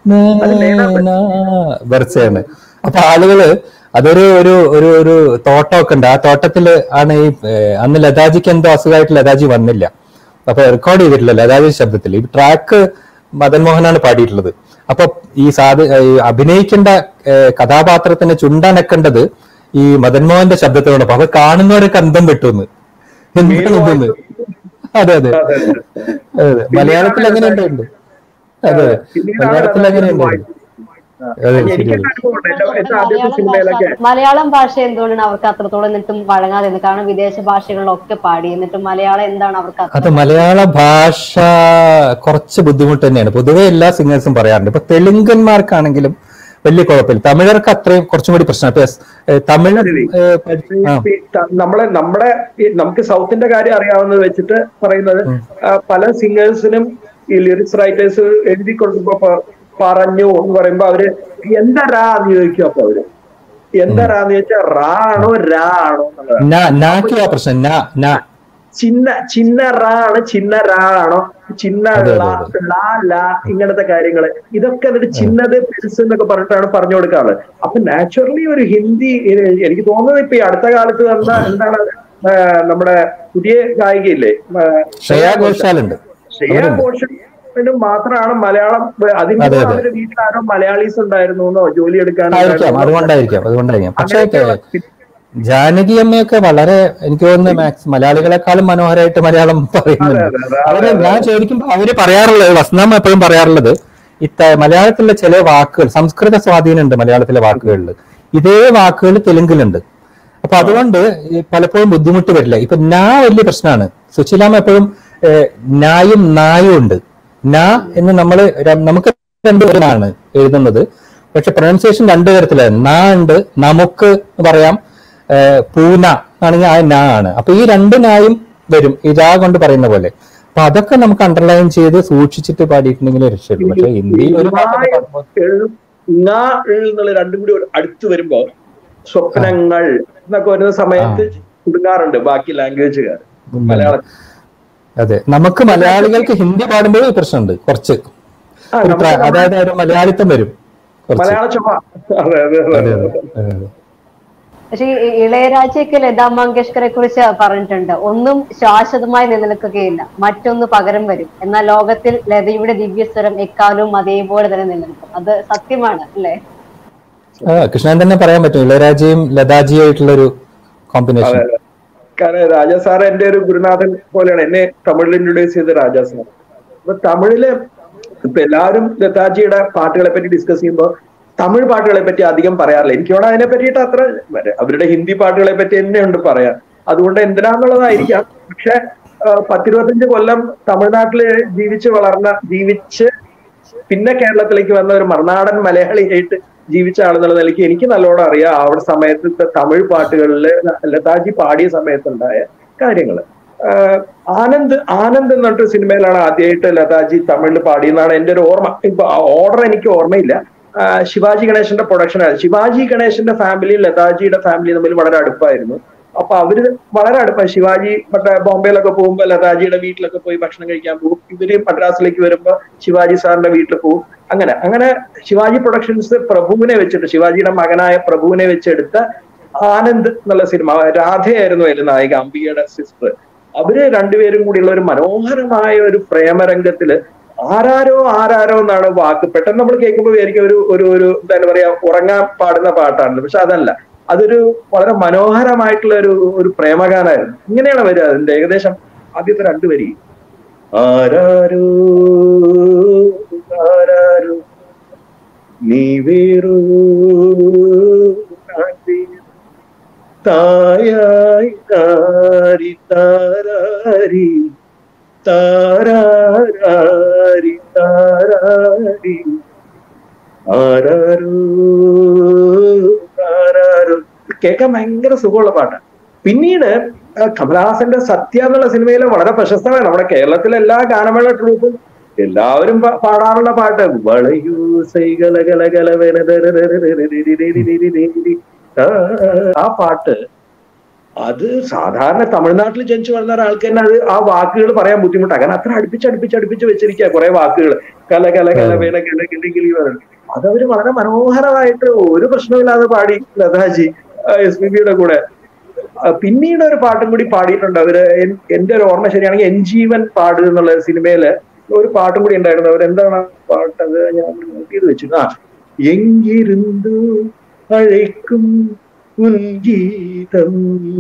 നൈന ബെർസെയാണ് അപ്പൊ ആളുകള് അതൊരു ഒരു ഒരു ഒരു തോട്ടമൊക്കെ ഉണ്ട് ആ തോട്ടത്തില് ആണ് ഈ ഏഹ്, അന്ന് ലതാജിക്ക് എന്തോ അസുഖമായിട്ട് ലതാജി വന്നില്ല അപ്പൊ റെക്കോർഡ് ചെയ്തിട്ടില്ല ലതാജി ശബ്ദത്തിൽ ഈ ട്രാക്ക് മദൻ മോഹനാണ് പാടിയിട്ടുള്ളത് അപ്പൊ ഈ സാധ ഈ അഭിനയിക്കേണ്ട ഏഹ്, കഥാപാത്രത്തിന് ചുണ്ടനക്കേണ്ടത് ഈ മദൻ മോഹന്റെ ശബ്ദത്തിനോടൊപ്പം അപ്പൊ കാണുന്നവരൊക്കെ അന്തം വെട്ടുന്നു എന്താണ് ഇതെന്ന് അതെ അതെ അതെ മലയാളത്തിൽ അങ്ങനെ ഉണ്ട് അതെ മലയാളത്തിൽ അങ്ങനെ ഉണ്ട് അതെ എനിക്ക് ശരിയാണ് അനുഭവമുണ്ട് എന്റെ എന്റെ ആദ്യത്തെ മലയാളം സിനിമയിലൊക്കെ ഭാഷ മലയാളം ഭാഷ എന്തുകൊണ്ടാണ് അവർക്ക് അത്രത്തോളം എന്നിട്ടും വഴങ്ങാതെ നിന്നത്? കാരണം വിദേശ ഭാഷകളിലൊക്കെ പാടി എന്നിട്ടും മലയാളം എന്താണ് അവർക്ക് അത്ര- അത് മലയാള ഭാഷ കുറച്ച് ബുദ്ധിമുട്ട് തന്നെയാണ് പൊതുവെ എല്ലാ സിംഗേഴ്സും പറയാറുണ്ട് ഇപ്പൊ തെലുങ്കന്മാർക്കാണെങ്കിലും വലിയ കുഴപ്പമില്ല തമിഴർക്ക് അത്രയും കുറച്ചും കൂടി പ്രശ്നം ഇപ്പൊ ഏഹ്, തമിഴ് ഏഹ്, പഠി- ആ, ഈ ത- നമ്മളെ നമ്മുടെ ഈ നമുക്ക് സൗത്തിന്റെ കാര്യം അറിയാവുന്നത് വെച്ചിട്ട് പറയുന്നത് ആ, പല സിംഗേഴ്സിനും ഈ ലിറിക്സ് റൈറ്റേഴ്സ് എഴുതി കൊടുക്കുമ്പോ പ- പറഞ്ഞു എന്ന് പറയുമ്പോ അവര് എന്താ റാ എന്ന് ചോദിക്കും അപ്പൊ അവര് എന്താ റാ എന്ന് ചോദിച്ചാൽ റാ ആണോ രാ ആണോ എന്നുള്ളതാണ് നാ- നാക്ക് ആ പ്രശ്നം നാ നാ ചിന്ന ചിന്ന റാ ആണ് ചിന്ന റാ ആണോ ചിന്ന അതെ, ള, അതെ, ള, ല ഇങ്ങനത്തെ കാര്യങ്ങള് ഇതൊക്കെ എന്നിട്ട് ചിന്നത് പെരുസ് എന്നൊക്കെ പറഞ്ഞിട്ടാണ് പറഞ്ഞു കൊടുക്കാറ് അപ്പൊ നാച്ചുറലി ഒരു ഹിന്ദി എ- എനിക്ക് തോന്നുന്നത് ഇപ്പൊ ഈ അടുത്ത കാലത്ത് വന്ന എന്താണ് ആ, നമ്മുടെ പുതിയ ഗായികയില്ലേ ആ, ശ്രേയാ ഘോഷാലുണ്ട് ശ്രേയ ഘോഷന് മാത്രമാണ് മലയാളം അതിന് അതെ, അതെ. അവരുടെ വീട്ടിലാരോ മലയാളീസ് ഉണ്ടായിരുന്നു എന്നോ ജോലി എടുക്കാൻ ആയിരിക്കാം അതുകൊണ്ടായിരിക്കാം അതുകൊണ്ടായിരിക്കാം പക്ഷേ ജാനകി അമ്മയൊക്കെ വളരെ എനിക്ക് തോന്നുന്നു മാക്സ് മലയാളികളെക്കാളും മനോഹരമായിട്ട് മലയാളം പറയുന്നുണ്ട് അതെ, അതെ, അവര് ഞാൻ ചോദിക്കുമ്പോൾ അവര് പറയാറുള്ളത് വസ്നാമ എപ്പോഴും പറയാറുള്ളത് ഇത്ത മലയാളത്തിലെ ചില വാക്കുകൾ സംസ്കൃത സ്വാധീനമുണ്ട് മലയാളത്തിലെ വാക്കുകളിൽ ഇതേ വാക്കുകൾ തെലുങ്കിലുണ്ട് അപ്പൊ അപ്പൊ അതുകൊണ്ട് ഈ പലപ്പോഴും ബുദ്ധിമുട്ട് വരില്ല ഇപ്പൊ നാ വലിയ പ്രശ്നമാണ് സുശീലാമ്മ എപ്പോഴും ഏഹ്, നായും നായും ഉണ്ട് നാ എന്ന് നമ്മൾ നമുക്ക് രണ്ടുപേരാണ് എഴുതുന്നത് പക്ഷെ പ്രൊനൗൺസിയേഷൻ രണ്ടു തരത്തിലാണ് നാ ഉണ്ട് നമുക്ക് എന്ന് പറയാം ഏഹ്, പൂന ആണെങ്കിൽ ആ നാ ആണ് അപ്പൊ ഈ രണ്ട് നായും വരും ഈ രാ കൊണ്ട് പറയുന്ന പോലെ അപ്പൊ അതൊക്കെ നമുക്ക് അണ്ടർലൈൻ ചെയ്ത് സൂക്ഷിച്ചിട്ട് പാടിയിട്ടുണ്ടെങ്കിൽ രക്ഷയുള്ളൂ പക്ഷെ ഹിന്ദിയിൽ ഒരു പാട്ടൊക്കെ പാടുമ്പോൾ എഴും ങ, ൾ എന്നുള്ള രണ്ടും കൂടി ഒരു അടുത്ത് വരുമ്പോ സ്വപ്നങ്ങൾ എന്നൊക്കെ വരുന്ന സമയത്ത് കുടുങ്ങാറുണ്ട് ബാക്കി ലാംഗ്വേജുകാർ മലയാളത്തിൽ അതെ നമുക്ക് മലയാളികൾക്ക് ഹിന്ദി പാടുമ്പോൾ ഈ പ്രശ്നമുണ്ട് കുറച്ച് ആ, ഒരു നമുക്ക് പ്ര- അതായത് ഒരു മലയാളിത്തം വരും കുറച്ച് മലയാള ചുമ അതെ അതെ അതെ അതെ അതെ അതെ, അതെ. പക്ഷെ ഈ ഇളയരാജയ്ക്ക് ലതാ മങ്കേഷ്കറെ കുറിച്ച് പറഞ്ഞിട്ടുണ്ട് ഒന്നും ശാശ്വതമായി നിലനിൽക്കുകയില്ല മറ്റൊന്ന് പകരം വരും എന്നാൽ ലോകത്തിൽ ലതയുടെ ദിവ്യസ്വരം എക്കാലവും അതേപോലെ തന്നെ നിലനിൽക്കും അത് സത്യമാണ് അല്ലേ ആ കൃഷ്ണൻ തന്നെ പറയാൻ പറ്റും ഇളയരാജയും ലതാജിയും ആയിട്ടുള്ള ഒരു കോമ്പിനേഷൻ അതെ, അതെ. കാരണം രാജാ സാർ എന്റെ ഒരു ഗുരുനാഥൻ പോലെയാണ് എന്നെ തമിഴിൽ ഇൻട്രൊഡ്യൂസ് ചെയ്ത രാജാ സാർ അപ്പൊ തമിഴില് ഇപ്പൊ എല്ലാവരും ലതാജിയുടെ പാട്ടുകളെ പറ്റി ഡിസ്കസ് ചെയ്യുമ്പോൾ തമിഴ് പാട്ടുകളെ പറ്റി അധികം പറയാറില്ല എനിക്ക് വേണം അതിനെ പറ്റിയിട്ട് അത്ര മറ്റേ അവരുടെ ഹിന്ദി പാട്ടുകളെ പറ്റി തന്നെ ഉണ്ട് പറയാൻ അതുകൊണ്ട് എന്തിനാന്നുള്ളതായിരിക്കാം പക്ഷെ ആ, പത്തിരുപത്തഞ്ച് കൊല്ലം തമിഴ്നാട്ടില് ജീവിച്ച് വളർന്ന ജീവിച്ച് പിന്നെ കേരളത്തിലേക്ക് വന്ന ഒരു മറുനാടൻ മലയാളിയായിട്ട് ജീവിച്ച ആളെന്നുള്ള നിലയ്ക്ക് എനിക്ക് നല്ലോണം അറിയാം അവിടെ സമയത്ത് തമിഴ് പാട്ടുകളിൽ ലതാജി പാടിയ സമയത്തുണ്ടായ കാര്യങ്ങൾ ആനന്ദ് ആനന്ദ് എന്ന് പറഞ്ഞിട്ട് സിനിമയിലാണ് ആദ്യമായിട്ട് ലതാജി തമിഴിൽ പാടിയെന്നാണ് എന്റെ ഒരു ഓർമ്മ ഇപ്പൊ ഓർഡർ എനിക്ക് ഓർമ്മയില്ല ആ, ശിവാജി ഗണേശന്റെ പ്രൊഡക്ഷൻ ആയിരുന്നു ശിവാജി ഗണേശന്റെ ഫാമിലിയും ലതാജിയുടെ ഫാമിലിയും തമ്മിൽ വളരെ അടുപ്പായിരുന്നു അപ്പൊ അവര് വളരെ അടുപ്പായി ശിവാജി മറ്റേ ബോംബെയിലൊക്കെ പോകുമ്പോ ലതാജിയുടെ വീട്ടിലൊക്കെ പോയി ഭക്ഷണം കഴിക്കാൻ പോകും ഇവര് മദ്രാസിലേക്ക് വരുമ്പോ ശിവാജി സാറിന്റെ വീട്ടിൽ പോകും അങ്ങനെ അങ്ങനെ ശിവാജി പ്രൊഡക്ഷൻസ് പ്രഭുവിനെ വെച്ചിട്ട് ശിവാജിയുടെ മകനായ പ്രഭുവിനെ വെച്ചെടുത്ത ആനന്ദ് എന്നുള്ള സിനിമ രാധയായിരുന്നു അതിൽ നായിക അംബികയുടെ സിസ്റ്റർ അവര് രണ്ടുപേരും കൂടിയുള്ള ഒരു മനോഹരമായ ഒരു പ്രേമരംഗത്തില് ആരാരോ ആരാരോ എന്നാണ് വാക്ക് പെട്ടെന്ന് നമ്മൾ കേൾക്കുമ്പോൾ വിചാരിക്കും ഒരു ഒരു ഒരു എന്താ പറയാ ഉറങ്ങാൻ പാടുന്ന പാട്ടാണ് പക്ഷെ അതല്ല അതൊരു വളരെ മനോഹരമായിട്ടുള്ള ഒരു ഒരു പ്രേമഗാനായിരുന്നു ഇങ്ങനെയാണ് വരിക അതിന്റെ ഏകദേശം ആദ്യത്തെ രണ്ടു വരി ആരാരോ ആരാരോ നീ വേറോ ഞാൻ വേറോ. തായായി താരി താരാരി താരാരി താരാരി ആരാരോ ആരാരോ കേൾക്കാൻ ഭയങ്കര സുഖമുള്ള പാട്ടാണ് പിന്നീട് ആ, കമലഹാസന്റെ സത്യ എന്നുള്ള സിനിമയിലെ വളരെ പ്രശസ്തമാണ് നമ്മുടെ കേരളത്തിലെ എല്ലാ ഗാനമേള ട്രൂപ്പും എല്ലാവരും പ- പാടാറുള്ള പാട്ട് വളയൂ സൈകല ഗല ഗല വെന ദര ദര ദര ദരി ദരി ദരി ദരി. ആ, ആ പാട്ട് അത് സാധാരണ തമിഴ്നാട്ടിൽ ജനിച്ചു വളർന്ന ഒരാൾക്ക് തന്നെ അത് ആ വാക്കുകൾ പറയാൻ ബുദ്ധിമുട്ടാണ് കാരണം അത്ര അടുപ്പിച്ച് അടുപ്പിച്ച് അടുപ്പിച്ച് വെച്ചിരിക്കുക കുറെ വാക്കുകൾ കല കല കല വേണ കിള കിളി കിളി പറയുന്നത് അതവര് വളരെ മനോഹരമായിട്ട് ഒരു പ്രശ്നമില്ലാതെ പാടി ലതാജി എസ് പി ബിയുടെ കൂടെ ആ, പിന്നീട് ഒരു പാട്ടും കൂടി പാടിയിട്ടുണ്ട് അവര് എൻ- എന്റെ ഒരു ഓർമ്മ ശരിയാണെങ്കിൽ എൻ ജീവൻ പാട് എന്നുള്ള സിനിമയില് ഒരു പാട്ടും കൂടി ഉണ്ടായിരുന്നു അവരെന്താണ് ആ പാട്ട് അത് ഞാൻ നോട്ട് ചെയ്ത് വെച്ചു ആ എങ്കിരുന്നു അழைക്കും ഉൻ ഗീതം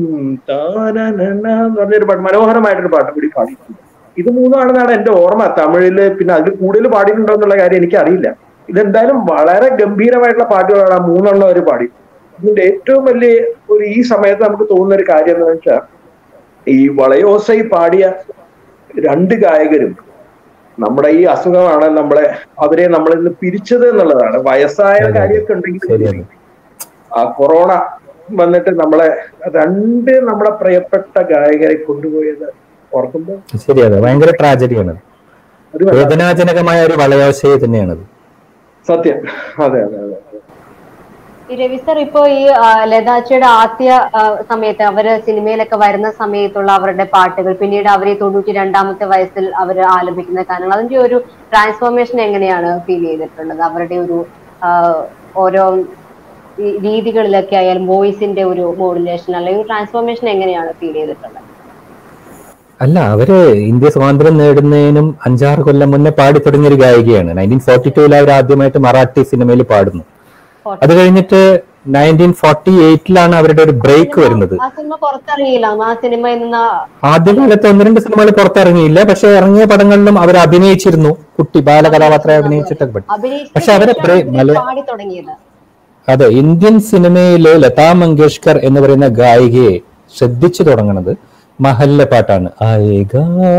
താനനന എന്ന് പറഞ്ഞൊരു പാട്ട് മനോഹരമായിട്ടൊരു പാട്ടും കൂടി പാടിയിട്ടുണ്ട് ഇത് മൂന്നാണെന്നാണ് എന്റെ ഓർമ്മ തമിഴില് പിന്നെ അതിൽ കൂടുതൽ പാടിയിട്ടുണ്ടോ എന്നുള്ള കാര്യം എനിക്കറിയില്ല ഇതെന്തായാലും വളരെ ഗംഭീരമായിട്ടുള്ള പാട്ടുകളാണ് ആ മൂന്നെണ്ണം അവർ പാടി ഇതിന്റെ ഏറ്റവും വലിയ ഒരു ഈ സമയത്ത് നമുക്ക് തോന്നുന്ന ഒരു കാര്യം എന്താണെന്ന് വെച്ചാൽ ഈ വളയോസൈ പാടിയ രണ്ട് ഗായകരും നമ്മുടെ ഈ അസുഖമാണ് നമ്മളെ അവരെ നമ്മൾ ഇന്ന് പിരിച്ചത് എന്നുള്ളതാണ് വയസ്സായ അതെ, അതെ. കാര്യമൊക്കെ ഉണ്ടെങ്കിൽ ശരിയാണ് ആ കൊറോണ വന്നിട്ട് നമ്മളെ രണ്ട് നമ്മുടെ പ്രിയപ്പെട്ട ഗായകരെ കൊണ്ടുപോയത് ഓർക്കുമ്പോൾ ശരിയാണ് ഭയങ്കര ട്രാജഡിയാണ് ഒരു വല്ലാത്ത- വേദനാജനകമായ ഒരു വളയോശയ തന്നെയാണത് സത്യം അതെ അതെ അതെ ഈ രവി സർ ഇപ്പോ ഈ ആ, ലതാച്ചിയുടെ ആദ്യ ആ, സമയത്ത് അവര് സിനിമയിലൊക്കെ വരുന്ന സമയത്തുള്ള അവരുടെ പാട്ടുകൾ പിന്നീട് അവർ ഈ തൊണ്ണൂറ്റി രണ്ടാമത്തെ വയസ്സിൽ അവർ ആലപിക്കുന്ന ഗാനങ്ങൾ അതിന്റെ ഒരു ട്രാൻസ്ഫോർമേഷൻ എങ്ങനെയാണ് ഫീൽ ചെയ്തിട്ടുള്ളത് അവരുടെ ഒരു ആ, ഓരോ ഈ രീതികളിലൊക്കെ ആയാലും വോയിസിന്റെ ഒരു മോഡുലേഷൻ അല്ലെങ്കിൽ ട്രാൻസ്ഫോർമേഷൻ എങ്ങനെയാണ് ഫീൽ ചെയ്തിട്ടുള്ളത് അല്ല അവര് ഇന്ത്യ സ്വാതന്ത്ര്യം നേടുന്നതിനും അഞ്ചാറ് കൊല്ലം മുന്നേ പാടി തുടങ്ങിയ ഒരു ഗായികയാണ് നയൻറ്റീൻ ഫോർട്ടി ടൂവിൽ അവർ ആദ്യമായിട്ട് മറാഠി സിനിമയിൽ പാടുന്നു അത് കഴിഞ്ഞിട്ട് നയൻറ്റീൻ ഫോർട്ടി എയ്റ്റിലാണ് അവരുടെ ഒരു ബ്രേക്ക് വരുന്നത് ആ സിനിമ പുറത്തിറങ്ങിയില്ല ആ സിനിമയിൽ നിന്ന് ആദ്യകാലത്ത് ഒന്ന് രണ്ട് സിനിമകൾ പുറത്തിറങ്ങിയില്ല പക്ഷെ ഇറങ്ങിയ പടങ്ങളിലും അവർ അഭിനയിച്ചിരുന്നു കുട്ടി ബാലകഥാപാത്രമായി അഭിനയിച്ചിട്ടൊക്കെ പറ്റും പക്ഷെ അവരെ ബ്രേ- മല- പാടി തുടങ്ങിയത് അതെ ഇന്ത്യൻ സിനിമയിലെ ലതാ മങ്കേഷ്കർ എന്ന് പറയുന്ന ഗായികയെ ശ്രദ്ധിച്ചു തുടങ്ങുന്നത് മഹല്ല പാട്ടാണ് ആയേഗ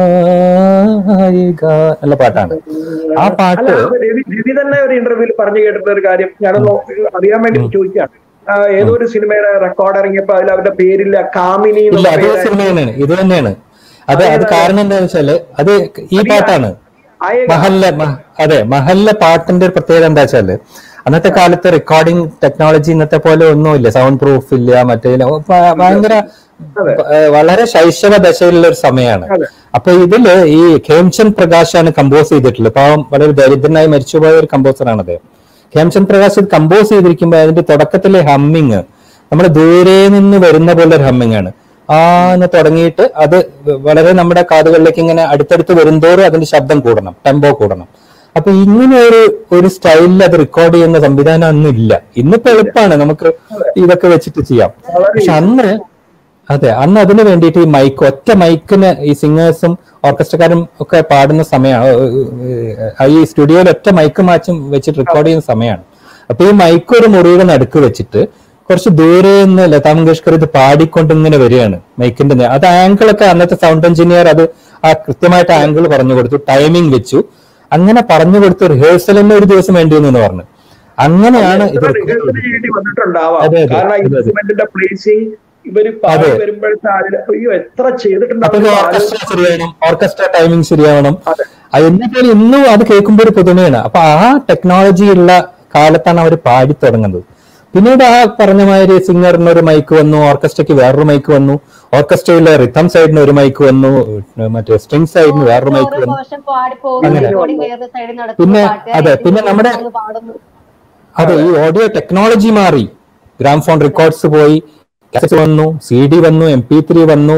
ആയേഗ എന്നുള്ള പാട്ടാണ് ആ അല്ല പാട്ട് അപ്പൊ രവി രവി തന്നെ ഒരു ഇന്റർവ്യൂവിൽ പറഞ്ഞു കേട്ടിട്ടുള്ള ഒരു കാര്യം ഞാനൊന്ന് അറിയാൻ വേണ്ടി ചോദിക്കുകയാണ് ആ, ഏതോ ഒരു സിനിമയുടെ റെക്കോർഡ് ഇറങ്ങിയപ്പോ അതിൽ അവരുടെ പേരില്ല കാമിനി ഇല്ല എന്നുള്ള അതേ പേരാ- സിനിമ തന്നെയാണ് ഇത് തന്നെയാണ് അത് അത് കാരണം എന്താണെന്ന് വെച്ചാല് അത് ഈ പാട്ടാണ് ആയേഗ. മഹല്ല മ- അതെ മഹല്ല പാട്ടിന്റെ ഒരു പ്രത്യേകത എന്താ വെച്ചാല് അന്നത്തെ കാലത്ത് റെക്കോർഡിംഗ് ടെക്നോളജി ഇന്നത്തെ പോലെ ഒന്നുമില്ല സൗണ്ട് പ്രൂഫ് ഇല്ല മറ്റേ ഇല്ല. ഭ- ഭയങ്കര ഏഹ് വളരെ ശൈശവ ദശയിലുള്ള ഒരു സമയമാണ് അതെ. അപ്പൊ ഇതില് ഈ ഖേംചന്ദ് പ്രകാശാണ് കമ്പോസ് ചെയ്തിട്ടുള്ളത് പാവം വളരെ ദരിദ്രനായി മരിച്ചുപോയ ഒരു കമ്പോസറാണ് അദ്ദേഹം ഖേംചന്ദ് പ്രകാശ് ഇത് കമ്പോസ് ചെയ്തിരിക്കുമ്പോൾ അതിന്റെ തുടക്കത്തിലെ ഹമ്മിങ് നമ്മുടെ ദൂരെ നിന്ന് വരുന്ന പോലെ ഒരു ഹമ്മിങ് ആണ് ആ എന്ന് തുടങ്ങിയിട്ട് അത് വളരെ നമ്മുടെ കാതുകളിലേക്ക് ഇങ്ങനെ അടുത്തടുത്ത് വരുന്തോറും അതിന്റെ ശബ്ദം കൂടണം ടെമ്പോ കൂടണം അപ്പൊ ഇങ്ങനെ ഒരു ഒരു സ്റ്റൈലിൽ അത് റെക്കോർഡ് ചെയ്യുന്ന സംവിധാനം അന്നും ഇല്ല ഇന്നിപ്പോ എളുപ്പമാണ് നമുക്ക് ഇതൊക്കെ വെച്ചിട്ട് ചെയ്യാം പക്ഷെ അന്ന് അതെ അന്ന് അതിന് വേണ്ടിയിട്ട് ഈ മൈക്ക് ഒറ്റ മൈക്കിന് ഈ സിംഗേഴ്സും ഓർക്കസ്ട്രക്കാരും ഒക്കെ പാടുന്ന സമയമാണ് ഈ സ്റ്റുഡിയോയിൽ ഒറ്റ മൈക്ക് മാച്ചും വെച്ചിട്ട് റെക്കോർഡ് ചെയ്യുന്ന സമയമാണ് അപ്പൊ ഈ മൈക്ക് ഒരു മുറിയുടെ നടുക്ക് വെച്ചിട്ട് കുറച്ച് ദൂരെ നിന്ന് ലതാ മങ്കേഷ്കർ ഇത് പാടിക്കൊണ്ട് ഇങ്ങനെ വരികയാണ് മൈക്കിന്റെ നേ- അത് ആംഗിൾ ഒക്കെ അന്നത്തെ സൗണ്ട് എഞ്ചിനീയർ അത് ആ കൃത്യമായിട്ട് ആംഗിൾ പറഞ്ഞു കൊടുത്തു ടൈമിംഗ് വെച്ചു അങ്ങനെ പറഞ്ഞു കൊടുത്തു റിഹേഴ്സൽ തന്നെ ഒരു ദിവസം വേണ്ടി വന്നു എന്ന് പറഞ്ഞു അങ്ങനെയാണ് ഇത് ഇത്ര record റിഹേഴ്സൽ ചെയ്യേണ്ടി വന്നിട്ടുണ്ടാവാം അതെ, അതെ, കാരണം അതെ, അതെ. ഇൻസ്ട്രുമെന്റിന്റെ പ്ലേസിങ് ഇവര് പാടി അതെ. വരുമ്പോഴത്തെ അതില് അയ്യോ എത്ര അപ്പൊ ചെയ്തിട്ടുണ്ടാവും ഓർക്കസ്ട്ര ശരിയാവണം ഓർക്കസ്ട്ര ടൈമിംഗ് ശരിയാവണം അതെ. അത് എന്നിട്ട് ഇന്നും അത് കേൾക്കുമ്പോൾ ഒരു പുതുമയാണ് അപ്പൊ ആ ടെക്നോളജി ഉള്ള കാലത്താണ് അവർ പാടി തുടങ്ങുന്നത് പിന്നീട് ആ പറഞ്ഞ മാതിരി സിംഗറിന് ഒരു മൈക്ക് വന്നു ഓർക്കസ്ട്രയ്ക്ക് വേറൊരു മൈക്ക് വന്നു ഓർക്കസ്ട്രയിലെ റിത്തം സൈഡിന് ഒരു മൈക്ക് വന്നു മറ്റേ സ്ട്രിങ് സൈഡിന് വേറൊരു മൈക്ക് ഓരോ വന്നു പോർഷൻ പാടി പോകുന്നു അങ്ങനെ. റെക്കോർഡിംഗ് വേറെ സൈഡിൽ നടക്കുന്നു പിന്നെ, പാട്ടുകാർ അതെ, പിന്നെ ഇതിൽ നമ്മുടെ- വന്ന് പാടുന്നു അതെ ഈ ഓഡിയോ ടെക്നോളജി മാറി ഗ്രാംഫോൺ റെക്കോർഡ്സ് പോയി കാസറ്റ് വന്നു സി ഡി വന്നു എം പി ത്രീ വന്നു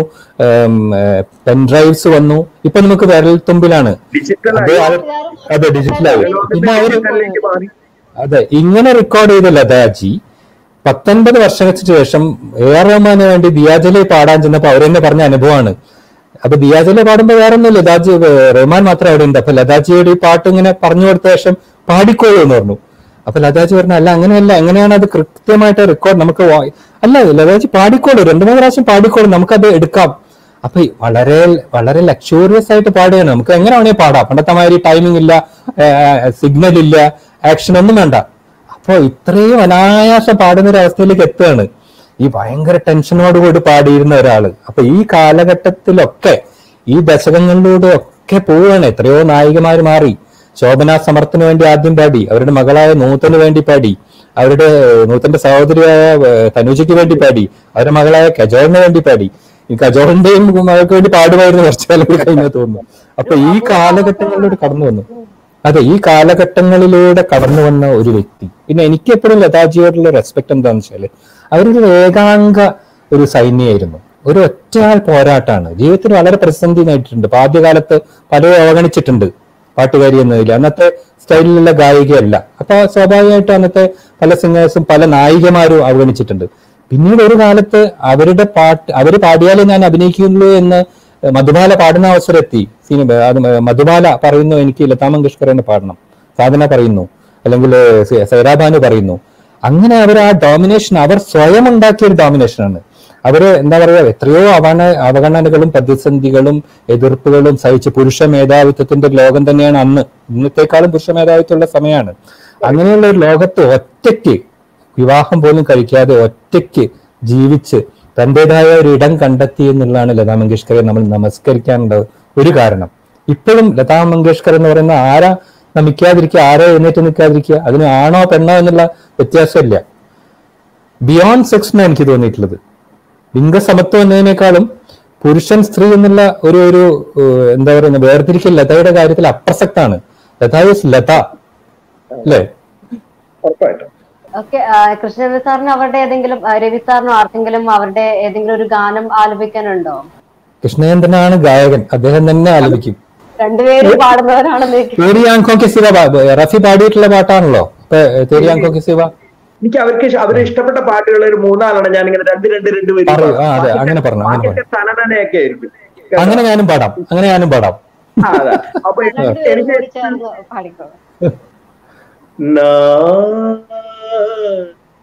പെൻ ഡ്രൈവ്സ് വന്നു ഇപ്പൊ നമുക്ക് വിരൽ തുമ്പിലാണ് ഡിജിറ്റൽ അത് അവർ- അതെ ഡിജിറ്റലായി പിന്നെ അവര് ഡിജിറ്റലിലേക്ക് മാറി അതെ ഇങ്ങനെ റെക്കോർഡ് ചെയ്ത ലതാജി പത്തൊൻപത് വർഷങ്ങൾക്ക് ശേഷം എ ആർ റഹ്മാന് വേണ്ടി ദിയാജലെ പാടാൻ ചെന്നപ്പോ അവരെന്നെ പറഞ്ഞ അനുഭവമാണ് അപ്പൊ ദിയാജലെ പാടുമ്പോ വേറെ ഒന്നും ലതാജി ഏഹ് റഹ്മാൻ മാത്രം അവിടെ ഉണ്ട് അപ്പൊ ലതാജിയുടെ ഈ പാട്ട് ഇങ്ങനെ പറഞ്ഞു കൊടുത്ത ശേഷം പാടിക്കോളൂ എന്ന് പറഞ്ഞു അപ്പൊ ലതാജി പറഞ്ഞു അല്ല അങ്ങനെയല്ല എങ്ങനെയാണ് അത് കൃത്യമായിട്ട് റെക്കോർഡ് നമുക്ക് വാ- അല്ല ലതാജി പാടിക്കോളൂ രണ്ടു മൂന്ന് പ്രാവശ്യം പാടിക്കോളൂ നമുക്കത് എടുക്കാം അപ്പൊ ഈ വളരെ വളരെ ലക്ഷൂറിയസ് ആയിട്ട് പാടുകയാണ് നമുക്ക് എങ്ങനെ വേണേ പാടാം പണ്ടത്തെ മാതിരി ടൈമിംഗ് ഇല്ല സിഗ്നൽ ഇല്ല ആക്ഷൻ ഒന്നും വേണ്ട അപ്പൊ ഇത്രയും അനായാസം പാടുന്ന ഒരു അവസ്ഥയിലേക്ക് എത്തുകയാണ് ഈ ഭയങ്കര ടെൻഷനോട് കൂടി പാടിയിരുന്ന ഒരാള് അപ്പൊ ഈ കാലഘട്ടത്തിലൊക്കെ ഈ ദശകങ്ങളിലൂടെ ഒക്കെ പോവുകയാണ് എത്രയോ നായികമാർ മാറി ശോഭന സമർത്ഥന് വേണ്ടി ആദ്യം പാടി അവരുടെ മകളായ നൂത്തന് വേണ്ടി പാടി അവരുടെ നൂത്തന്റെ സഹോദരിയായ ഏഹ്, തനുജയ്ക്ക് വേണ്ടി പാടി അവരുടെ മകളായ കജോളിന് വേണ്ടി പാടി ഈ കജോളിന്റെയും മകൾക്ക് വേണ്ടി പാടുമായിരുന്നു കുറച്ചു കാലം കൂടി കഴിഞ്ഞാൽ തോന്നുന്നു അപ്പൊ ഈ കാലഘട്ടങ്ങളിലൂടെ കടന്നു വന്നു അതെ ഈ കാലഘട്ടങ്ങളിലൂടെ കടന്നു വന്ന ഒരു വ്യക്തി പിന്നെ എനിക്ക് എപ്പോഴും ലതാജിയോടുള്ള റെസ്പെക്ട് എന്താണെന്ന് വെച്ചാല് അവരൊരു ഏകാംഗ ഒരു സൈന്യമായിരുന്നു ഒരു ഒറ്റയാൾ പോരാട്ടാണ് ജീവിതത്തിൽ വളരെ പ്രതിസന്ധി നേരിട്ടിട്ടുണ്ട് അപ്പൊ ആദ്യകാലത്ത് പലരും അവഗണിച്ചിട്ടുണ്ട് പാട്ടുകാരി എന്നതിൽ അന്നത്തെ സ്റ്റൈലിലുള്ള ഗായികയല്ല അപ്പൊ സ്വാഭാവികമായിട്ടും അന്നത്തെ പല സിംഗേഴ്സും പല നായികമാരും അവഗണിച്ചിട്ടുണ്ട് പിന്നീട് ഒരു കാലത്ത് അവരുടെ പാട്ട് അവര് പാടിയാലേ ഞാൻ അഭിനയിക്കുള്ളൂ എന്ന് മധുബാല പാടുന്ന അവസരം എത്തി സിനിമ അത് മധുബാല പറയുന്നു എനിക്ക് ലതാ മങ്കേഷ്കർ തന്നെ പാടണം സാധന പറയുന്നു അല്ലെങ്കിൽ സ- സൈറാബാനു പറയുന്നു അങ്ങനെ അവർ ആ ഡോമിനേഷൻ അവർ സ്വയം ഉണ്ടാക്കിയ ഒരു ഡോമിനേഷനാണ് അവര് എന്താ പറയുക എത്രയോ അവന അവഗണനകളും പ്രതിസന്ധികളും എതിർപ്പുകളും സഹിച്ച് പുരുഷ മേധാവിത്വത്തിന്റെ ഒരു ലോകം തന്നെയാണ് അന്ന് ഇന്നത്തെക്കാളും പുരുഷ മേധാവിത്വമുള്ള സമയമാണ് അങ്ങനെയുള്ള ഒരു ലോകത്ത് ഒറ്റയ്ക്ക് വിവാഹം പോലും കഴിക്കാതെ ഒറ്റയ്ക്ക് ജീവിച്ച് തന്റേതായ ഒരു ഇടം കണ്ടെത്തി എന്നുള്ളതാണ് ലതാ മങ്കേഷ്കറെ നമ്മൾ നമസ്കരിക്കാനുള്ള ഒരു കാരണം ഇപ്പോഴും ലതാ മങ്കേഷ്കർ എന്ന് പറയുന്ന ആരാ നമിക്കാതിരിക്കുക ആരാ എഴുന്നേറ്റ് നിൽക്കാതിരിക്കുക അതിന് ആണോ പെണ്ണോ എന്നുള്ള വ്യത്യാസമില്ല ബിയോണ്ട് സെക്സ് എന്നാണ് എനിക്ക് തോന്നിയിട്ടുള്ളത് ലിംഗസമത്വം എന്നതിനേക്കാളും പുരുഷൻ സ്ത്രീ എന്നുള്ള ഒരു ഒരു ഏഹ്, എന്താ പറയുക വേർതിരിക്കൽ ലതയുടെ കാര്യത്തിൽ അപ്രസക്താണ് ലത ഇസ് ലത അല്ലേ ഉറപ്പായിട്ടും ഓക്കെ കൃഷ്ണരവി സാറിന് അവരുടെ ഏതെങ്കിലും ആ, രവി സാറിനോ ആർക്കെങ്കിലും അവരുടെ ഏതെങ്കിലും ഒരു ഗാനം ആലപിക്കാനുണ്ടോ കൃഷ്ണേന്ദ്രനാണ് ഗായകൻ അദ്ദേഹം തന്നെ ആലപിക്കും രണ്ടുപേരും പാടുന്നവരാണെന്ന് എനിക്ക് തേരി ആങ്കോ കെ സിവ പാ- റഫി പാടിയിട്ടുള്ള പാട്ടാണല്ലോ ഇപ്പൊ തേരി ആങ്കോ കെ സിവ എനിക്ക് അവർക്ക് ഇഷ്- അവരെ ഇഷ്ടപ്പെട്ട പാട്ടുകൾ ഒരു മൂന്നാലെണ്ണം ഞാൻ ഇങ്ങനെ രണ്ട് രണ്ട് രണ്ട് വരി പറയൂ. ആ, അതെ, ബാക്കിയൊക്കെ- അങ്ങനെ പറഞ്ഞു, അങ്ങനെ ബാക്കിയൊക്കെ തനതനയൊക്കെ ആയിരിക്കും കേട്ടോ? അങ്ങനെ ഞാനും പാടാം അങ്ങനെ ഞാനും പാടാം ആ, അതെ. അപ്പൊ രണ്ടുപേരും എനിക്ക് കൂടി ചേർന്ന് പാടിക്കോ നാ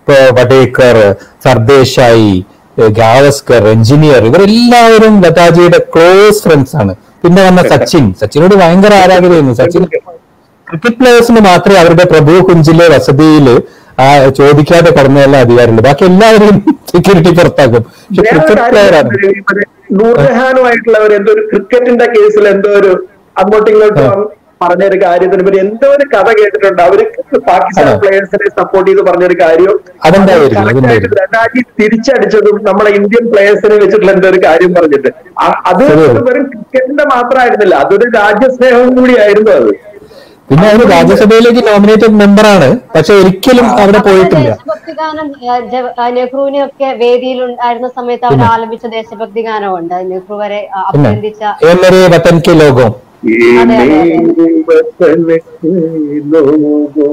ഇപ്പൊ വടേക്കർ സർദേശായി ഏഹ് ഗാവസ്കർ എഞ്ചിനീയർ ഇവരെല്ലാവരും ലതാജിയുടെ ക്ലോസ് ഫ്രണ്ട്സ് ആണ് പിന്നെ വന്ന സച്ചിൻ സച്ചിനോട് ഭയങ്കര ആരാധനയായിരുന്നു സച്ചിൻ ക്രിക്കറ്റ് പ്ലേയേഴ്സിന് മാത്രമേ അവരുടെ പ്രഭു കുഞ്ചിലെ വസതിയിൽ ആ ചോദിക്കാതെ കടന്നതല്ല അധികാരമുള്ളൂ ബാക്കി എല്ലാവരെയും സെക്യൂരിറ്റി പുറത്താക്കും പക്ഷെ വേറെ ക്രിക്കറ്റ് പ്ലെയർ ആണ് കാര്യം ഇവര് നൂർജഹാനുമായിട്ടുള്ള ഒരു എന്തോ ഒരു ക്രിക്കറ്റിന്റെ കേസിൽ എന്തോ ഒരു അങ്ങോട്ടും ഇങ്ങോട്ടും ആ. പറഞ്ഞൊരു കാര്യത്തിന് ഇവര് എന്തോ ഒരു കഥ കേട്ടിട്ടുണ്ട് അവര് പാകിസ്ഥാൻ ആണോ? പ്ലേയേഴ്സിനെ സപ്പോർട്ട് ചെയ്ത് പറഞ്ഞൊരു കാര്യം അതെന്തായിരുന്നു? അത് അതെന്തായിരുന്നു? രണ്ടാഴ്ച തിരിച്ചടിച്ചതും നമ്മളെ ഇന്ത്യൻ പ്ലേയേഴ്സിനെ വെച്ചിട്ടുള്ള എന്തോ ഒരു കാര്യം പറഞ്ഞിട്ട് ആ- അത് ശരിയാണ്. ഒരു വെറും ക്രിക്കറ്റിന്റെ മാത്രമായിരുന്നില്ല അതൊരു രാജ്യസ്നേഹവും കൂടിയായിരുന്നു അത് പിന്നെ അവര് രാജ്യസഭയിലേക്ക് നോമിനേറ്റഡ് മെമ്പറാണ് പക്ഷെ ഒരിക്കലും അവിടെ പോയിട്ടില്ല ദേശഭക്തി ഗാനം ആ, ജവ- ആ, നെഹ്റുവിനെ ഒക്കെ വേദിയിൽ ഉണ്ടായിരുന്ന സമയത്ത് അവർ ആലപിച്ച ദേശഭക്തി ഗാനമുണ്ട് നെഹ്റു വരെ ആ, പിന്നെ അഭ്യർത്ഥിച്ച ഏ മേരെ വതൻ കെ ലോകം ये अरे, अरे, मेरे वतन के लोगों,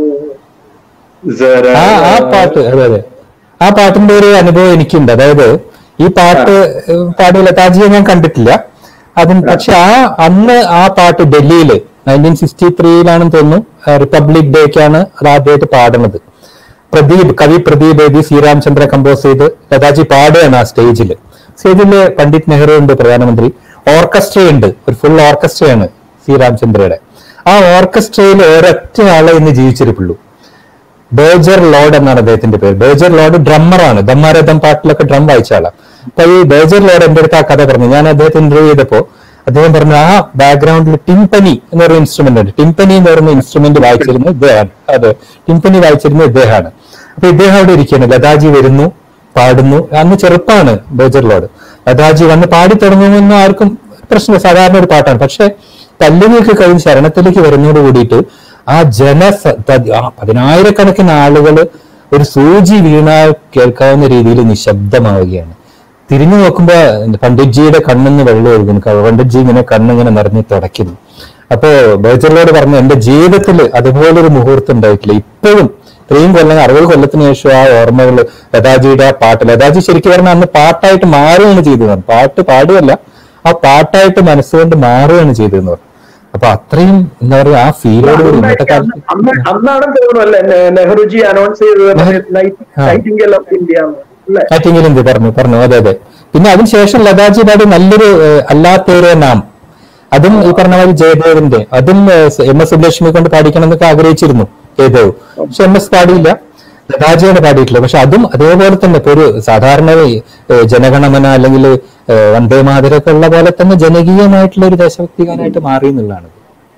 जरा ആ ആ പാട്ട് അതെ അതെ ആ പാട്ടിന്റെ ഒരു അനുഭവം എനിക്കുണ്ട് അതായത് ഈ പാട്ട് ഏഹ്, പാടിയ ലതാജിയെ ഞാൻ കണ്ടിട്ടില്ല അതും പക്ഷെ ആ അന്ന് ആ പാട്ട് ഡൽഹിയിൽ നയൻറ്റീൻ സിക്സ്റ്റി ത്രീയിലാണെന്ന് തോന്നുന്നു ആ, റിപ്പബ്ലിക് ഡേക്കാണ് അത് ആദ്യമായിട്ട് പാടുന്നത് പ്രദീപ് കവി പ്രദീപ് എഴുതി ശ്രീരാമചന്ദ്ര കമ്പോസ് ചെയ്ത് ലതാജി പാടുകയാണ് ആ സ്റ്റേജിൽ സ്റ്റേജില് പണ്ഡിറ്റ് നെഹ്റു ഉണ്ട് പ്രധാനമന്ത്രി ഓർക്കസ്ട്ര ഉണ്ട് ഒരു ഫുൾ ഓർക്കസ്ട്രയാണ് ശ്രീരാമചന്ദ്രയുടെ ആ ഓർക്കസ്ട്രയിൽ ഒരൊറ്റ ആളെ ഇന്ന് ജീവിച്ചിരിപ്പുള്ളൂ ബേജർ ലോഡ് എന്നാണ് അദ്ദേഹത്തിന്റെ പേര് ബേജർ ലോഡ് ഡ്രമ്മറാണ് ദമ്മാരഥം പാട്ടിലൊക്കെ ഡ്രം വായിച്ച ആളാണ് അപ്പൊ ഈ ബേജർ ലോഡ് എന്റെ അടുത്ത് ആ കഥ പറഞ്ഞു ഞാൻ അദ്ദേഹത്തെ ഇന്റർവ്യൂ ചെയ്തപ്പോ അദ്ദേഹം പറഞ്ഞു ആ ബാക്ക്ഗ്രൗണ്ടിൽ ടിംപനി എന്ന് പറയുന്ന ഇൻസ്ട്രുമെന്റ് ഉണ്ട് ടിംപനി എന്ന് പറയുന്ന ഇൻസ്ട്രുമെന്റ് വായിച്ചിരുന്നത് ഇദ്ദേഹമാണ് അതെ ടിംപനി വായിച്ചിരുന്നത് ഇദ്ദേഹമാണ് അപ്പൊ ഇദ്ദേഹം അവിടെ ഇരിക്കുകയാണ് ലതാജി വരുന്നു പാടുന്നു അന്ന് ചെറുപ്പമാണ് ബേജർ ലോഡ് ലതാജി വന്ന് പാടി തുടങ്ങുമെന്ന് ആർക്കും പ്രശ്നമില്ല സാധാരണ ഒരു പാട്ടാണ് പക്ഷെ തല്ലുകൾക്ക് കഴിഞ്ഞ് ശരണത്തിലേക്ക് വരുന്നതോട് കൂടിയിട്ട് ആ ജന പതിനായിരക്കണക്കിന് ആളുകൾ ഒരു സൂചി വീണാൽ കേൾക്കാവുന്ന രീതിയിൽ നിശബ്ദമാവുകയാണ് തിരിഞ്ഞു നോക്കുമ്പോ പണ്ഡിറ്റ്ജിയുടെ കണ്ണിന്ന് വെള്ളം ഒഴുകുന്നു ക- പണ്ഡിറ്റ്ജി ഇങ്ങനെ കണ്ണിങ്ങനെ നിറഞ്ഞു തുടയ്ക്കുന്നു അപ്പോ ബേജറിനോട് പറഞ്ഞു എന്റെ ജീവിതത്തിൽ അതുപോലൊരു മുഹൂർത്തം ഉണ്ടായിട്ടില്ല ഇപ്പോഴും ഇത്രയും കൊല്ലം അറുപത് കൊല്ലത്തിന് ശേഷം ആ ഓർമ്മകൾ ലതാജിയുടെ ആ പാട്ട് ലതാജി ശരിക്കും പറഞ്ഞാൽ അന്ന് പാട്ടായിട്ട് മാറുകയാണ് ചെയ്തത് പാട്ട് പാടുകയല്ല ആ പാട്ടായിട്ട് മനസ്സുകൊണ്ട് മാറുകയാണ് ചെയ്തതെന്ന് പറഞ്ഞു അപ്പൊ അത്രയും എന്താ പറയാ ആ ഫീലോട് കൂടി ഇന്നത്തെ കാലത്ത് അന്ന് അന്നാണെന്ന് തോന്നുന്നു അല്ലെ നെ- നെഹ്റുജി അനൗൺസ് ചെയ്തത് ആ. നൈറ്റിംഗൽ ഓഫ് ഇന്ത്യ അല്ലേ ആറ്റിങ്ങിൽ എന്ത് പറഞ്ഞു പറഞ്ഞു അതെ അതെ പിന്നെ അതിനുശേഷം ലതാജി പാടി നല്ലൊരു ഏഹ്, അല്ലാത്തേരെ നാം അതും ഈ പറഞ്ഞ മാതിരി ജയദേവിന്റെ അതും ഏഹ്, എം എസ് സുബ്ലക്ഷ്മി കൊണ്ട് പാടിക്കണം എന്നൊക്കെ ആഗ്രഹിച്ചിരുന്നു ജയദേവ് പക്ഷെ എം എസ് പാടിയില്ല ലതാജിയാണ് പാടിയിട്ടില്ല പക്ഷെ അതും അതേപോലെ തന്നെ ഇപ്പൊ ഒരു സാധാരണ ഏഹ്, ജനഗണമന അല്ലെങ്കിൽ ഏഹ്, വന്ദേ മാതരൊക്കെ ഉള്ള പോലെ തന്നെ ജനകീയമായിട്ടുള്ള ഒരു ദേശഭക്തി ഗാനമായിട്ട് മാറി എന്നുള്ളതാണ്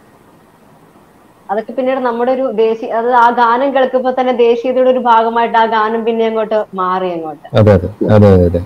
അതൊക്കെ പിന്നീട് നമ്മുടെ ഒരു ദേശീയ അത് ആ ഗാനം കേൾക്കുമ്പോ തന്നെ ദേശീയതയുടെ ഒരു ഭാഗമായിട്ട് ആ ഗാനം പിന്നെ അങ്ങോട്ട് മാറി അങ്ങോട്ട് അതെ അതെ അതെ അതെ അതെ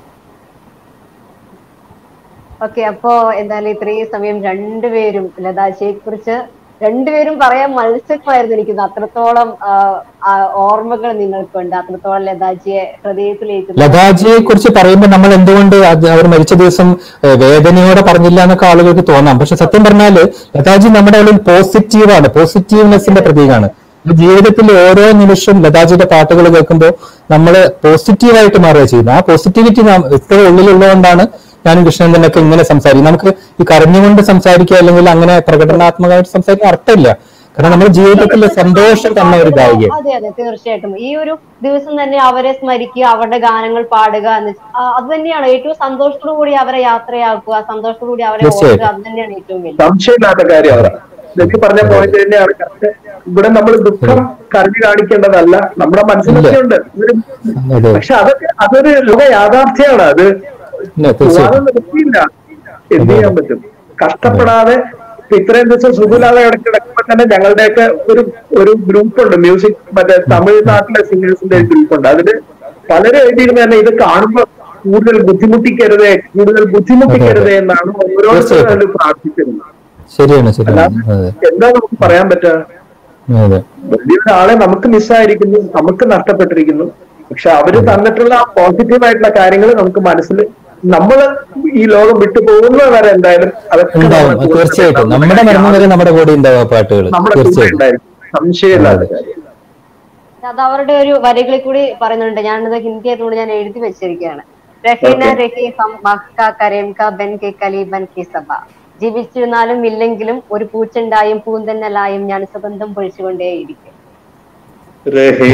ഓക്കെ അപ്പോ എന്തായാലും ഇത്രയും സമയം രണ്ടുപേരും ലതാജിയെ കുറിച്ച് രണ്ടുപേരും പറയാൻ മത്സരമായിരുന്നു എനിക്ക് അത്രത്തോളം ആ, ആ, ഓർമ്മകൾ നിങ്ങൾക്കുണ്ട് അത്രത്തോളം ലതാജിയെ ഹൃദയത്തിലേക്ക് ലതാജിയെ കുറിച്ച് പറയുമ്പോൾ നമ്മൾ എന്തുകൊണ്ട് അത് അവർ മരിച്ച ദിവസം ഏഹ്, വേദനയോടെ പറഞ്ഞില്ല എന്നൊക്കെ ആളുകൾക്ക് തോന്നാം പക്ഷെ സത്യം പറഞ്ഞാല് ലതാജി നമ്മുടെ ഉള്ളിൽ പോസിറ്റീവാണ് പോസിറ്റീവ്നെസിന്റെ പ്രതീകമാണ് ജീവിതത്തിൽ ഓരോ നിമിഷവും ലതാജിയുടെ പാട്ടുകൾ കേൾക്കുമ്പോൾ നമ്മൾ പോസിറ്റീവായിട്ട് മാറുക ചെയ്യുന്നത് ആ പോസിറ്റിവിറ്റി നാം ഇത്ര ഉള്ളിലുള്ളതുകൊണ്ടാണ് ഞാനും കൃഷ്ണനന്ദനൊക്കെ ഇങ്ങനെ സംസാരിക്കും നമുക്ക് ഈ കരഞ്ഞുകൊണ്ട് സംസാരിക്കുക അല്ലെങ്കിൽ അങ്ങനെ പ്രകടനാത്മകമായിട്ട് സംസാരിക്കാൻ അർത്ഥമില്ല കാരണം നമ്മുടെ ജീവിതത്തിൽ സന്തോഷം തന്ന ഒരു ഗായികയാണ് അതെ അതെ തീർച്ചയായിട്ടും ഈ ഒരു ദിവസം തന്നെ അവരെ സ്മരിക്കുക അവരുടെ ഗാനങ്ങൾ പാടുക എന്ന് വെച്ച- ആ, അത് തന്നെയാണ് ഏറ്റവും സന്തോഷത്തോടു കൂടി അവരെ യാത്രയാക്കുക സന്തോഷത്തോടു കൂടി അവരെ ഓർക്കുക തീർച്ചയായിട്ടും. അത് തന്നെയാണ് ഏറ്റവും വലിയ സംശയമില്ലാത്ത കാര്യം അവരാ എനിക്ക് പറഞ്ഞ പോയിന്റ് തന്നെയാണ് correct. ഇവിടെ നമ്മൾ ദുഃഖം കരഞ്ഞു കാണിക്കേണ്ടതല്ല നമ്മുടെ മനസ്സിലൊക്കെ ഉണ്ട് ഇതൊരു- അതെ പക്ഷെ അതൊക്കെ അതൊരു ലോക യാഥാർത്ഥ്യമാണ് അത് ഇല്ല, തീർച്ചയായും പോവാതെ നിർത്തിയില്ല എന്ത് ചെയ്യാൻ പറ്റും കഷ്ടപ്പെടാതെ ഇപ്പൊ ഇത്രയും ദിവസം സുഖമില്ലാതെ ഇടയ്ക്ക് കിടക്കുമ്പോ തന്നെ ഞങ്ങളുടെയൊക്കെ ഒരു ഒരു ഗ്രൂപ്പ് ഉണ്ട് മ്യൂസിക് മറ്റേ തമിഴ്നാട്ടിലെ സിംഗേഴ്സിന്റെ ഗ്രൂപ്പ് ഉണ്ട് അതില് പലരും എഴുതിയിരുന്ന തന്നെ ഇത് കാണുമ്പോ കൂടുതൽ ബുദ്ധിമുട്ടിക്കരുതേ കൂടുതൽ ബുദ്ധിമുട്ടിക്കരുതേ എന്നാണ് ഓരോരുത്തരും തീർച്ചയായിട്ടും. അതിൽ പ്രാർത്ഥിക്കുന്നത് ശരിയാണ് ശരിയാണ് അതെ എന്താ നമുക്ക് പറയാൻ പറ്റുക അതെ വലിയൊരാളെ നമുക്ക് മിസ്സായിരിക്കുന്നു നമുക്ക് നഷ്ടപ്പെട്ടിരിക്കുന്നു പക്ഷെ അവര് തന്നിട്ടുള്ള ആ പോസിറ്റീവ് ആയിട്ടുള്ള കാര്യങ്ങൾ നമുക്ക് മനസ്സിൽ നമ്മൾ ഈ ലോകം വിട്ടു പോകുന്നത് വരെ എന്തായാലും അതൊക്കെ ഉണ്ടാവും നമ്മുടെ കൂടെ തീർച്ചയായിട്ടും ഉണ്ടാവും. നമ്മുടെ മരണം വരെ നമ്മുടെ കൂടെ ഉണ്ടാവും ആ പാട്ടുകൾ നമ്മുടെ കൂടെ തീർച്ചയായിട്ടും ഉണ്ടായിരിക്കും സംശയമില്ലാത്ത കാര്യം അത് അവരുടെ ഒരു വരികളിൽ കൂടി പറയുന്നുണ്ട് ഞാനത് ഹിന്ദി ആയതുകൊണ്ട് ഞാൻ എഴുതി വെച്ചിരിക്കുകയാണ് രഹീന Okay. രഹി ഹം മഹ്ക കരേം ക ബൻ കെ കലീബൻ കി സഭ ജീവിച്ചിരുന്നാലും ഇല്ലെങ്കിലും ഒരു പൂച്ചുണ്ടായും പൂന്തന്നലായും ഞാൻ സുഗന്ധം പൊഴിച്ചുകൊണ്ടേയിരിക്കും രഹേ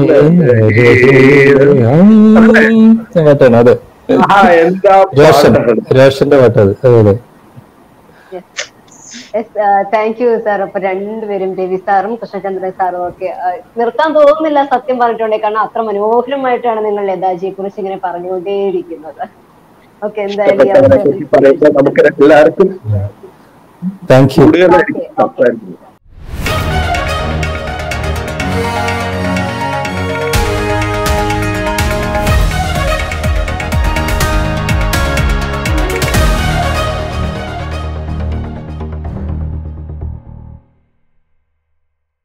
പാട്ടാണ് അതെ ആ എന്താ രോഷൻ പാട്ടാണ് രോഷന്റെ പാട്ട് അത് അതെ അതെ താങ്ക് യു സാർ അപ്പൊ രണ്ടുപേരും രവി സാറും കൃഷ്ണചന്ദ്രൻ സാറും ഒക്കെ ആ, നിർത്താൻ തോന്നുന്നില്ല സത്യം പറഞ്ഞിട്ടുണ്ടെങ്കിൽ കാരണം അത്ര മനോഹരമായിട്ടാണ് നിങ്ങൾ ലതാജിയെ കുറിച്ച് ഇങ്ങനെ പറഞ്ഞുകൊണ്ടേയിരിക്കുന്നത് ഓക്കെ എന്തായാലും ഈ ഇഷ്ടപ്പെട്ടവരെ അവസരത്തിൽ പറ്റി പറയുമ്പോൾ നമുക്ക് എല്ലാവർക്കും താങ്ക് യു കൂടുതലായിരിക്കും Okay, okay. സംസാരിക്കുന്നത്